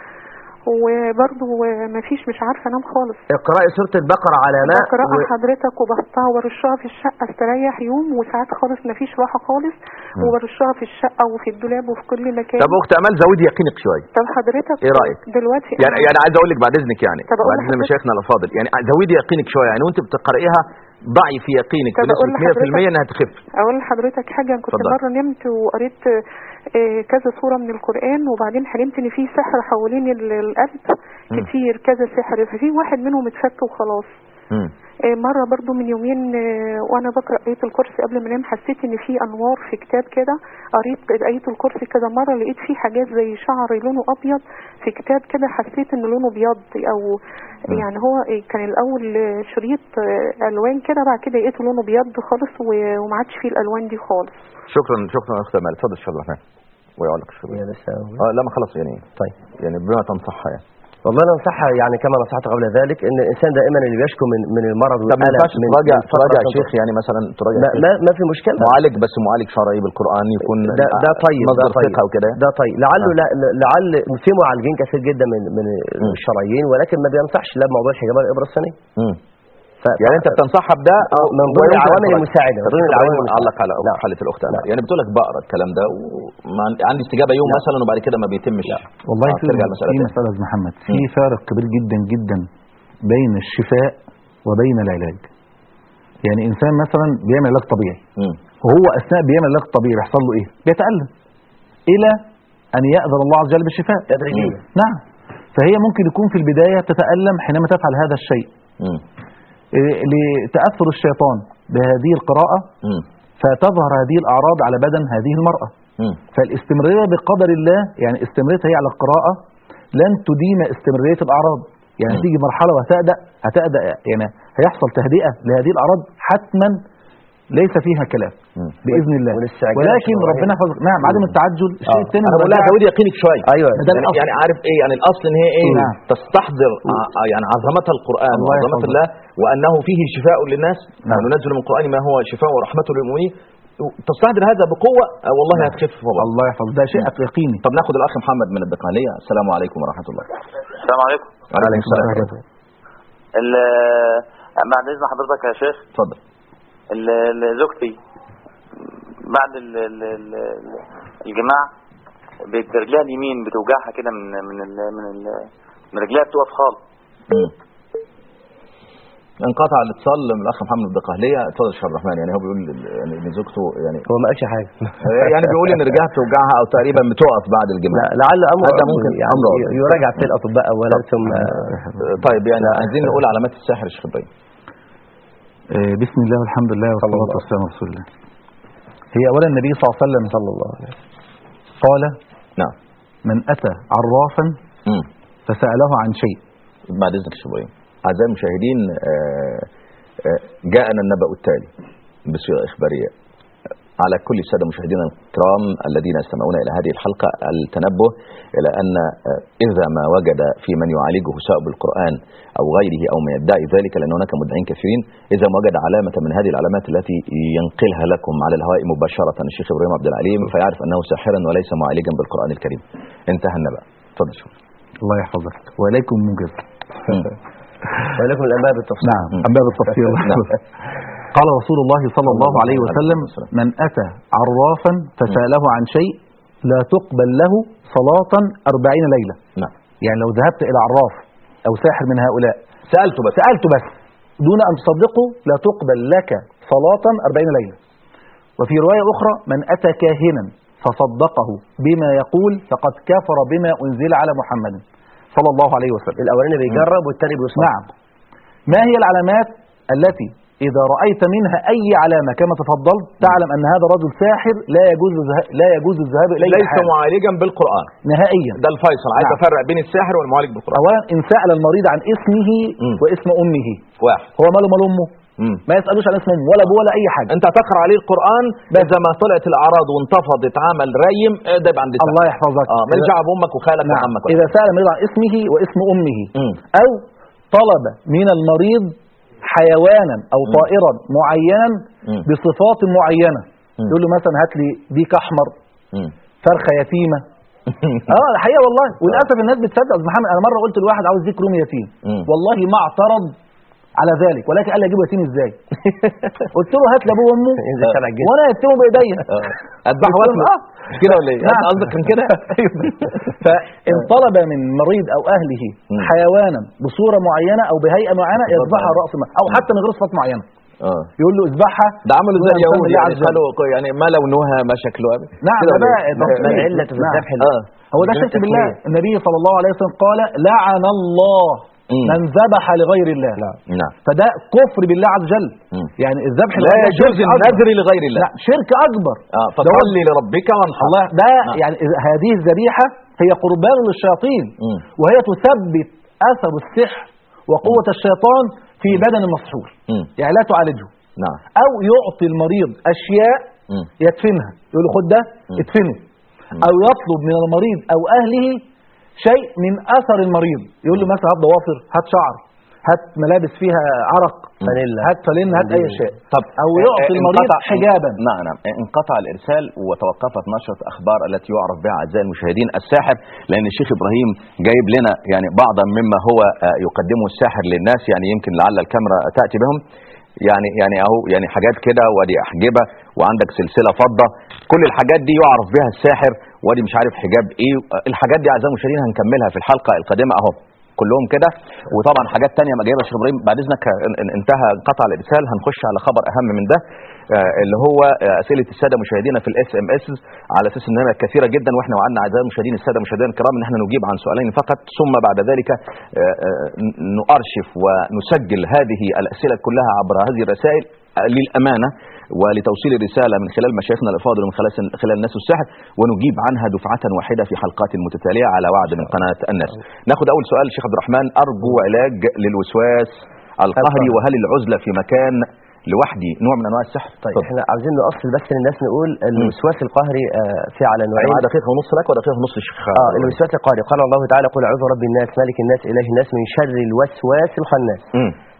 وبرضه مفيش مش عارفة انام خالص اقرأي سورة البقرة على ماء بقرأها و- حضرتك وبحطها وبرشها في الشقة استريح يوم وساعات خالص مفيش راحة خالص وبرشها في الشقة وفي الدولاب وفي كل مكان طب اخت امال زودي يقينك شويه طب حضرتك إيه رأيك؟ دلوقتي يعني أنا- يعني عايز اقول لك بعد اذنك يعني طب أقول بعد اذن لحضرتك- مشايخنا الافاضل يعني زودي يقينك شويه يعني وانت بتقرايها ضعي في يقينك طب أقول بنسبه 100% لحضرتك- انها تخف اقول لحضرتك حاجه كنت اتفضل. مره نمت وقريت آه، كذا سوره من القران وبعدين حلمت ان في سحر حوالين ال- القلب مم. كتير كذا سحر ففي واحد منهم اتفك وخلاص مم. آه، مرة برضو من يومين آه، وانا بقرأ آية الكرسي قبل ما انام حسيت ان في انوار في كتاب كده قريت آية الكرسي كذا مرة لقيت في حاجات زي شعر لونه ابيض في كتاب كده حسيت ان لونه ابيض او يعني هو آه، كان الاول آه، شريط آه، الوان كده بعد كده لقيته لونه ابيض خالص و- وما عادش فيه الالوان دي خالص شكرا شكرا يا اخت امال اتفضل شكرا الرحمن ويعلق الشكر يا بس اه لا ما خلاص يعني طيب يعني بما تنصحها يعني والله انا انصحها يعني كما نصحت قبل ذلك ان الانسان دائما اللي بيشكو من من المرض طب ما والالم ينفعش من تراجع من فترة تراجع فترة. شيخ يعني مثلا تراجع ما, شيخ ما, ما في مشكله معالج بس معالج شرعي بالقران يكون ده ده طيب ده مصدر طيب ثقه وكده ده طيب لعله آه. لا لعل في معالجين كثير جدا من من الشرعيين ولكن ما بينصحش لا بموضوع الحجاب ولا الابره الثانيه مم. ف- يعني انت بتنصحها بده آه، من ضمن ويمكن العوامل الفرج. المساعدة، من طب ضمن شوف العوامل إبراهيم علق على نعم. حاله الاخت امل نعم. يعني بتقول لك بقرا الكلام ده وعندي استجابه يوم مثلا وبعد كده ما بيتمش والله آه، في ترجع المساله في تاني. مسألة يا أستاذ محمد في مم. فارق كبير جدا جدا بين الشفاء وبين العلاج يعني إنسان مثلا بيعمل علاج طبيعي مم. وهو أثناء بيعمل علاج طبيعي يحصل له إيه؟ بيتألم إلى أن يأذن الله عز وجل بالشفاء تدريجيا نعم فهي ممكن يكون في البداية تتألم حينما تفعل هذا الشيء مم. إيه، لتأثر الشيطان بهذه القراءة مم. فتظهر هذه الأعراض على بدن هذه المرأة مم. فالاستمرارية بقدر الله يعني استمراريتها هي على القراءة لن تديم استمرارية الأعراض يعني مم. تيجي مرحلة وهتأدأ هتأدأ يعني هيحصل تهدئة لهذه الأعراض حتما ليس فيها كلام مم. بإذن الله والاستعجال ولكن شوية. ربنا يحفظك نعم عدم التعجل الشيء آه. الثاني انا بقول لها مراجعة- زودي يقينك شويه ايوه ده يعني, الأصل. يعني عارف ايه يعني الاصل ان هي ايه نعم. تستحضر ع- يعني عظمه القران الله وعظمه يحفظك. الله وانه فيه شفاء للناس نعم. وننزل من القران ما هو شفاء ورحمه للمؤمنين تستحضر هذا بقوه آه، والله هتخف والله الله يحفظ ده شيء يقيني طب ناخد الاخ محمد من الدقهليه السلام عليكم ورحمه الله السلام عليكم وعليكم السلام ال- بعد اذن حضرتك يا شيخ اتفضل ال- ال- زوجتي بعد ال ال ال ال- الجماع بت- رجلها اليمين بتوجعها كده من من ال من ال من رجلها بتقف خالص مم. انقطع الاتصال من الاخ محمد الدقهليه اتفضل يا شيخ عبد الرحمن يعني هو بيقول يعني ان زوجته يعني هو ما قالش حاجه يعني بيقول ان رجلها بتوجعها او تقريبا بتقف بعد الجماع لا لعل امر هذا ممكن يعني أمر عضوي. يراجع في الاطباء اولا ثم طيب يعني عايزين نقول علامات الساحر يا شيخ ابراهيم آه، بسم الله والحمد لله والصلاة والسلام على رسول الله هي أولا النبي صلى الله عليه وسلم صلى الله عليه وسلم قال نعم من أتى عرافا مم. فسأله عن شيء بعد اذنك يا شيخ ابراهيم اعزائي المشاهدين آه، آه، جاءنا النبأ التالي بصيغه اخباريه على كل الساده مشاهدينا الكرام الذين يستمعون الى هذه الحلقه التنبه الى ان آه، اذا ما وجد في من يعالجه سواء بالقران او غيره او ما يدعي ذلك لان هناك مدعين كثيرين اذا ما وجد علامه من هذه العلامات التي ينقلها لكم على الهواء مباشره الشيخ ابراهيم عبد العليم فيعرف انه ساحرا وليس معالجا بالقران الكريم انتهى النبأ اتفضل شوف الله يحفظك وإليكم موجز ولكم الانباء بالتفصيل نعم أنباء بالتفصيل نعم. قال رسول الله صلى الله عليه وسلم من أتى عرافا فسأله عن شيء لا تقبل له صلاة أربعين ليلة نعم يعني لو ذهبت إلى عراف أو ساحر من هؤلاء سالته بس سألته بس دون أن تصدقه لا تقبل لك صلاة أربعين ليلة وفي رواية أخرى من أتى كاهنا فصدقه بما يقول فقد كفر بما أنزل على محمد صلى الله عليه وسلم الاولاني بيجرب والثاني بيصنع نعم ما هي العلامات التي إذا رأيت منها أي علامة كما تفضلت تعلم أن هذا رجل ساحر لا يجوز الذهاب لا يجوز الذهاب إليه ليس حال. معالجا بالقران نهائيا ده الفيصل عايز نعم. افرق بين الساحر والمعالج بالقران أولا إن سأل المريض عن اسمه مم. واسم أمه واحد هو ماله مال أمه مم. ما يسألوش عن اسم أمه ولا أبوه ولا أي حاجة انت تقرا عليه القران اذا ما طلعت الاعراض وانتفضت عمل ريم اه، ده يبقى عند الساحر. الله يحفظك اه ماليش دعوه بامك وخالك نعم وعمك إذا سأل المريض عن اسمه واسم أمه مم. أو طلب من المريض حيوانا أو طائرا معينا مم. بصفات معينة مم. يقول له مثلا هات لي ديك أحمر مم. فرخة يتيمة اه الحقيقة والله وللأسف الناس بتصدق يا أستاذ محمد أنا مرة قلت لواحد عاوز ديك رومي يتيم مم. والله ما اعترض على ذلك ولكن قال لي اجيبه يتيم ازاي قلت له هات لابوه وامه ينزل شارع الجسم وانا يتيمه بايديا اه اذبحه قلت له واكله اه كده ولا ايه؟ نعم. قصدك كان كده؟ فإن طلب من مريض أو أهله مم. حيوانا بصورة معينة أو بهيئة معينة يذبحها على رأس المال أو حتى من غير صفات معينة اه يقول له اذبحها ده عملوا زي دون أن اليهود تسمي الله يعني عز وجل. خلوا يعني ما لونها ما شكلها نعم كده ده ولا بقى ايه؟ تفصيل. ما العلة في نعم. الذبح اه هو ده بدون شرك بالله تسمية. النبي صلى الله عليه وسلم قال لعن الله مم. من ذبح لغير الله نعم فده كفر بالله عز وجل مم. يعني الذبح لا لغير الله يجوز شرك أكبر. النذر لغير الله لا شرك أكبر اه ده هو- فصلي لربك وانحر الله ده نعم. يعني إذا هذه الذبيحة هي قربان للشياطين مم. وهي تثبت أثر السحر وقوة الشيطان في بدن المسحور مم. يعني لا تعالجه نعم أو يعطي المريض أشياء مم. يدفنها يقول له خد ده ادفنه أو يطلب من المريض أو أهله شيء من أثر المريض يقول له مثلا هات ضوافر هات شعر هات ملابس فيها عرق فانيلا. هات فانيلا هات أي شيء طب أو آه، يعطي آه، المريض انقطع- حجابا نعم نعم انقطع الارسال وتوقفت نشره اخبار التي يعرف بها اعزائي المشاهدين الساحر لان الشيخ ابراهيم جايب لنا يعني بعضا مما هو آه، يقدمه الساحر للناس يعني يمكن لعل الكاميرا تاتي بهم يعني يعني اهو يعني حاجات كده وادي احجبه وعندك سلسله فضه كل الحاجات دي يعرف بها الساحر وادي مش عارف حجاب ايه الحاجات دي اعزائي المشاهدين هنكملها في الحلقه القادمه اهو كلهم كده وطبعا حاجات تانية ما جايبها شيخ ابراهيم بعد اذنك ان- ان- انتهى انقطع الارسال هنخش على خبر اهم من ده آه، اللي هو آه، اسئله الساده مشاهدينا في الاس ام اس على اساس انها كثيره جدا واحنا وعدنا اعزائي المشاهدين الساده مشاهدينا الكرام ان احنا نجيب عن سؤالين فقط ثم بعد ذلك آه، آه، ن- نؤرشف ونسجل هذه الاسئله كلها عبر هذه الرسائل آه، للامانه ولتوصيل الرساله من خلال مشايخنا الافاضل ومن خلال خلال الناس والساحر ونجيب عنها دفعه واحده في حلقات متتاليه على وعد من قناه الناس. ناخد اول سؤال شيخ عبد الرحمن ارجو علاج للوسواس القهري وهل العزله في مكان لوحدي نوع من انواع السحر؟ طيب اتفضل. احنا عاوزين نؤصل بس للناس نقول الوسواس القهري آه، في على يعني نوعين معايا دقيقه ونص لك ودقيقه ونص للشيخ اه الوسواس القهري قال الله تعالى قل اعوذ برب الناس ملك الناس اله الناس من شر الوسواس الخناس مم.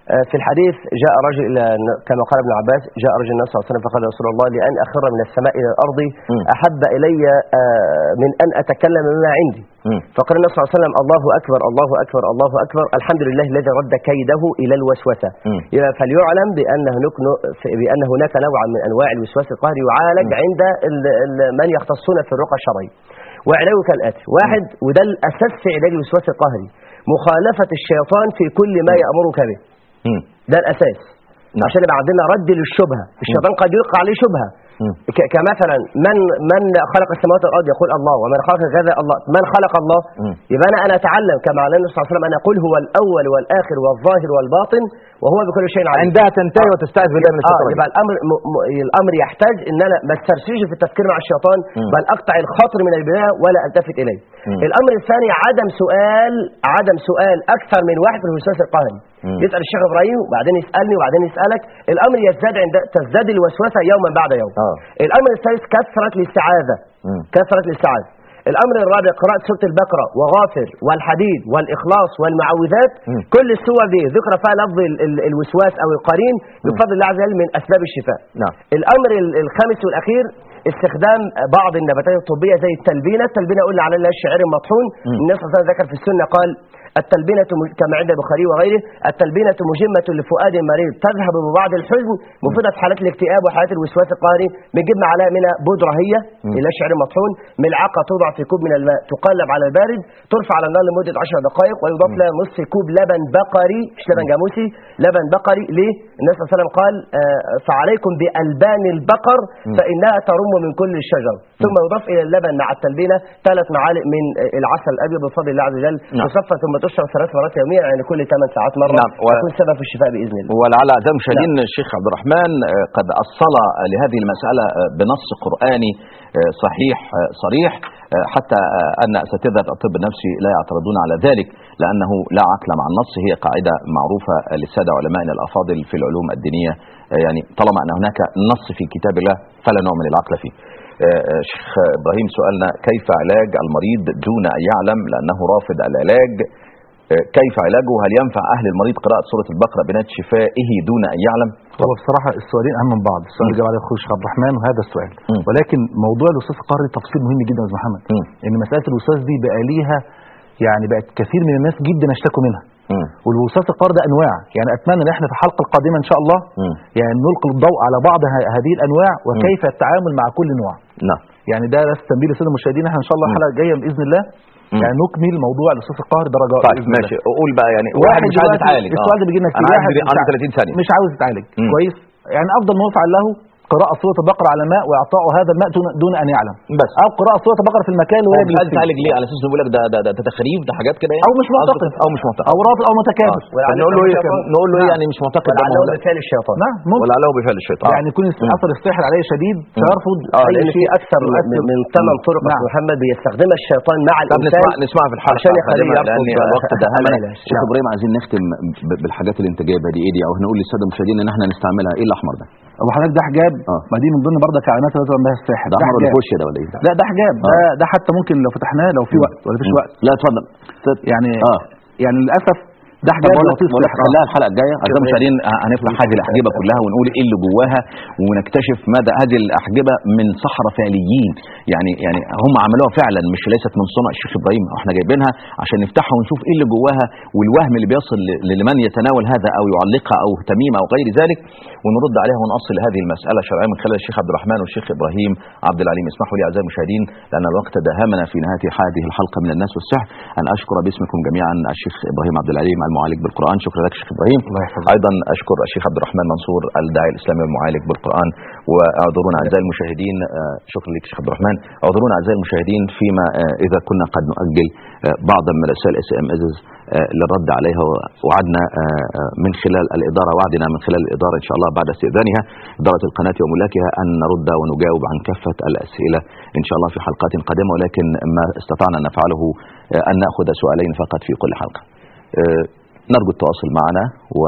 آه، في الحديث جاء رجل الى كما قال ابن عباس جاء رجل النبي صلى الله عليه وسلم فقال يا رسول الله لان اخر من السماء الى الارض مم. احب الي آه، من ان اتكلم بما عندي مم. فقال النبي صلى الله عليه وسلم الله اكبر الله اكبر الله اكبر الحمد لله الذي رد كيده الى الوسوسه مم. يبقى فليعلم بان هناك نوع- بان هناك نوعا من انواع الوسواس القهري يعالج عند ال- ال- من يختصون في الرقى الشرعيه وعلاجه كالاتي واحد وده الاساس في علاج الوسواس القهري مخالفه الشيطان في كل ما يامرك به مم. ده الاساس نعم. عشان يبقى عندنا رد للشبهه الشيطان قد يلقى عليه شبهه مم. ك- كمثلا من من خلق السماوات والارض يقول الله ومن خلق كذا الله من خلق الله مم. يبقى انا انا اتعلم كما علمنا النبي صلى الله عليه وسلم انا اقول هو الاول والاخر والظاهر والباطن وهو بكل شيء عليم عندها تنتهي وتستعذ بالله من اه الشيطان يبقى الامر م... م... الامر يحتاج ان انا ما استرسلش في التفكير مع الشيطان مم. بل اقطع الخاطر من البدايه ولا التفت اليه مم. الامر الثاني عدم سؤال عدم سؤال اكثر من واحد في الوسواس القهري مم. يسال الشيخ ابراهيم وبعدين يسالني وبعدين يسالك الامر يزداد عند تزداد الوسوسه يوما بعد يوم آه. الامر الثالث كثره الاستعاذه مم. كثره الاستعاذه الامر الرابع قراءه سوره البقره وغافر والحديد والاخلاص والمعوذات مم. كل السور دي ذكر فيها لفظ ال- ال- الوسواس او القرين بفضل الله عز وجل من اسباب الشفاء نعم. الامر ال- الخامس والاخير استخدام بعض النباتات الطبيه زي التلبينه التلبينه قلنا على الله الشعير المطحون مم. الناس صلى الله عليه وسلم ذكر في السنه قال التلبينة م- كما عند البخاري وغيره التلبينة مجمة لفؤاد مريض تذهب ببعض الحزن مفيدة في حالات الاكتئاب وحالات الوسواس القهري بنجيب معلقة منها بودرة هي إلى الشعير المطحون ملعقة توضع في كوب من الماء تقلب على البارد ترفع على النار لمدة 10 دقائق ويضاف لها نصف كوب لبن بقري مش لبن جاموسي لبن بقري ليه؟ النبي صلى الله عليه وسلم قال آه، فعليكم بألبان البقر فإنها ترم من كل الشجر ثم يضاف إلى اللبن مع التلبينة ثلاث معالق من آه، العسل الأبيض بفضل الله عز وجل نعم. تصفى ثم تشرب ثلاث مرات يوميا يعني كل ثمان ساعات مرة نعم، و- تكون سبب في الشفاء بإذن الله ولعل أعزائي المشاهدين الشيخ عبد الرحمن آه، قد أصل لهذه المسألة آه، بنص قرآني آه، صحيح آه، صريح آه، حتى آه، أن أساتذة الطب النفسي لا يعترضون على ذلك لأنه لا عقل مع النص هي قاعدة معروفة للسادة علمائنا الأفاضل في العلوم الدينية آه، يعني طالما أن هناك نص في كتاب الله فلا نوع من العقل فيه آه، آه، شيخ إبراهيم سؤالنا كيف علاج المريض دون أن يعلم لأنه رافض العلاج آه، كيف علاجه هل ينفع أهل المريض قراءة سورة البقرة بنات شفائه دون أن يعلم هو بصراحة السؤالين أهم من بعض السؤال اللي جاب عليه أخوي الشيخ عبد الرحمن وهذا السؤال مم. ولكن موضوع الوسواس القهري تفصيل مهم جدا يا أستاذ محمد مم. إن مسألة الوسواس دي بقى ليها يعني بقت كثير من الناس جدا اشتكوا منها مم. والوسواس القهري ده أنواع يعني أتمنى إن إحنا في الحلقة القادمة إن شاء الله مم. يعني نلقي الضوء على بعض ه- هذه الأنواع وكيف التعامل مع كل نوع نعم يعني ده بس تنبيه للساده المشاهدين احنا ان شاء الله مم. الحلقه الجايه باذن الله مم. يعني نكمل موضوع الوسواس القهري درجه طيب بإذن ماشي الله. قول بقى يعني واحد واحد مش عايز دلوقتي يتعالج السؤال ده بيجي لنا كتير انا واحد عندي مش عندي ع- 30 ثانيه مش عاوز يتعالج مم. كويس يعني افضل ما يفعل له قراءة سورة البقرة على ماء وإعطائه هذا الماء دون- دون أن يعلم بس أو قراءة سورة البقرة في المكان اللي هو مش عايز بيفيه. يتعالج ليه على اساس انه بيقول لك ده ده ده, ده تخريف ده حاجات كده يعني أو مش معتقد او مش معتقد أو رافض أو متكابر آه. نقول له ايه نقول له ايه يعني مش معتقد ده ولعله ما هو ده. بفعل الشيطان نعم ممكن ولعله بفعل الشيطان يعني يكون اثر السحر عليه شديد فيرفض اه اي لان في شيء اكثر من- يؤثر. من ثمان طرق نعم. يا محمد بيستخدمها الشيطان مع طب الانسان نسمع نسمعها في الحلقه عشان يخليه القادمة، لان يرفض الوقت ده همنا أمانة. شيخ نعم. ابراهيم عايزين نختم ب- بالحاجات اللي انت جايبها دي ايه دي او نقول للساده المشاهدين ان احنا نستعملها ايه الاحمر ده أبو حضرتك ده حجاب آه. ما دي من ضمن برضك علامات اللي بها الساحر ده احمر ولا حجاب. في وشي ده ولا ايه لا ده حجاب ده آه. ده حتى ممكن لو فتحناه لو في وقت ولا فيش مم. وقت لا اتفضل يعني اه يعني للاسف ده طب حجاب بقول لو لك طيب بقول لك سحر. خليها الحلقه الجايه اعزائي المشاهدين هنفتح هذه الاحجبه كلها ونقول ايه اللي جواها ونكتشف مدى هذه الاحجبه من سحره فعليين يعني يعني هم عملوها فعلا مش ليست من صنع الشيخ ابراهيم احنا جايبينها عشان نفتحها ونشوف ايه اللي جواها والوهم اللي بيصل ل- لمن يتناول هذا او يعلقها او تميمه او غير ذلك ونرد عليها ونأصل هذه المساله شرعيا من خلال الشيخ عبد الرحمن والشيخ ابراهيم عبد العليم اسمحوا لي اعزائي المشاهدين لان الوقت داهمنا في نهايه هذه الحلقه من الناس والسحر ان اشكر باسمكم جميعا الشيخ ابراهيم عبد العليم المعالج بالقران شكرا لك شيخ ابراهيم الله يحفظك. ايضا اشكر الشيخ عبد الرحمن منصور الداعي الاسلامي المعالج بالقران واعذرونا اعزائي المشاهدين آه، شكرا لك شيخ عبد الرحمن اعذرونا اعزائي المشاهدين فيما آه، اذا كنا قد نؤجل آه، بعضا من رسائل اس ام اس للرد عليها وعدنا آه، آه، من خلال الاداره وعدنا من خلال الاداره ان شاء الله بعد استئذانها اداره القناه وملاكها ان نرد ونجاوب عن كافه الاسئله ان شاء الله في حلقات قادمه ولكن ما استطعنا ان نفعله آه، ان ناخذ سؤالين فقط في كل حلقه. آه، نرجو التواصل معنا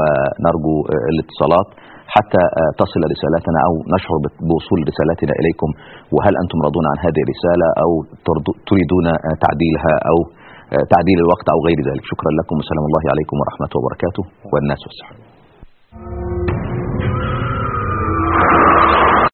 ونرجو آه، الاتصالات حتى آه، تصل رسالتنا او نشعر بت- بوصول رسالتنا اليكم وهل انتم راضون عن هذه الرساله او ترضو- تريدون آه، تعديلها او آه، تعديل الوقت او غير ذلك شكرا لكم وسلام الله عليكم ورحمه وبركاته والناس والسلام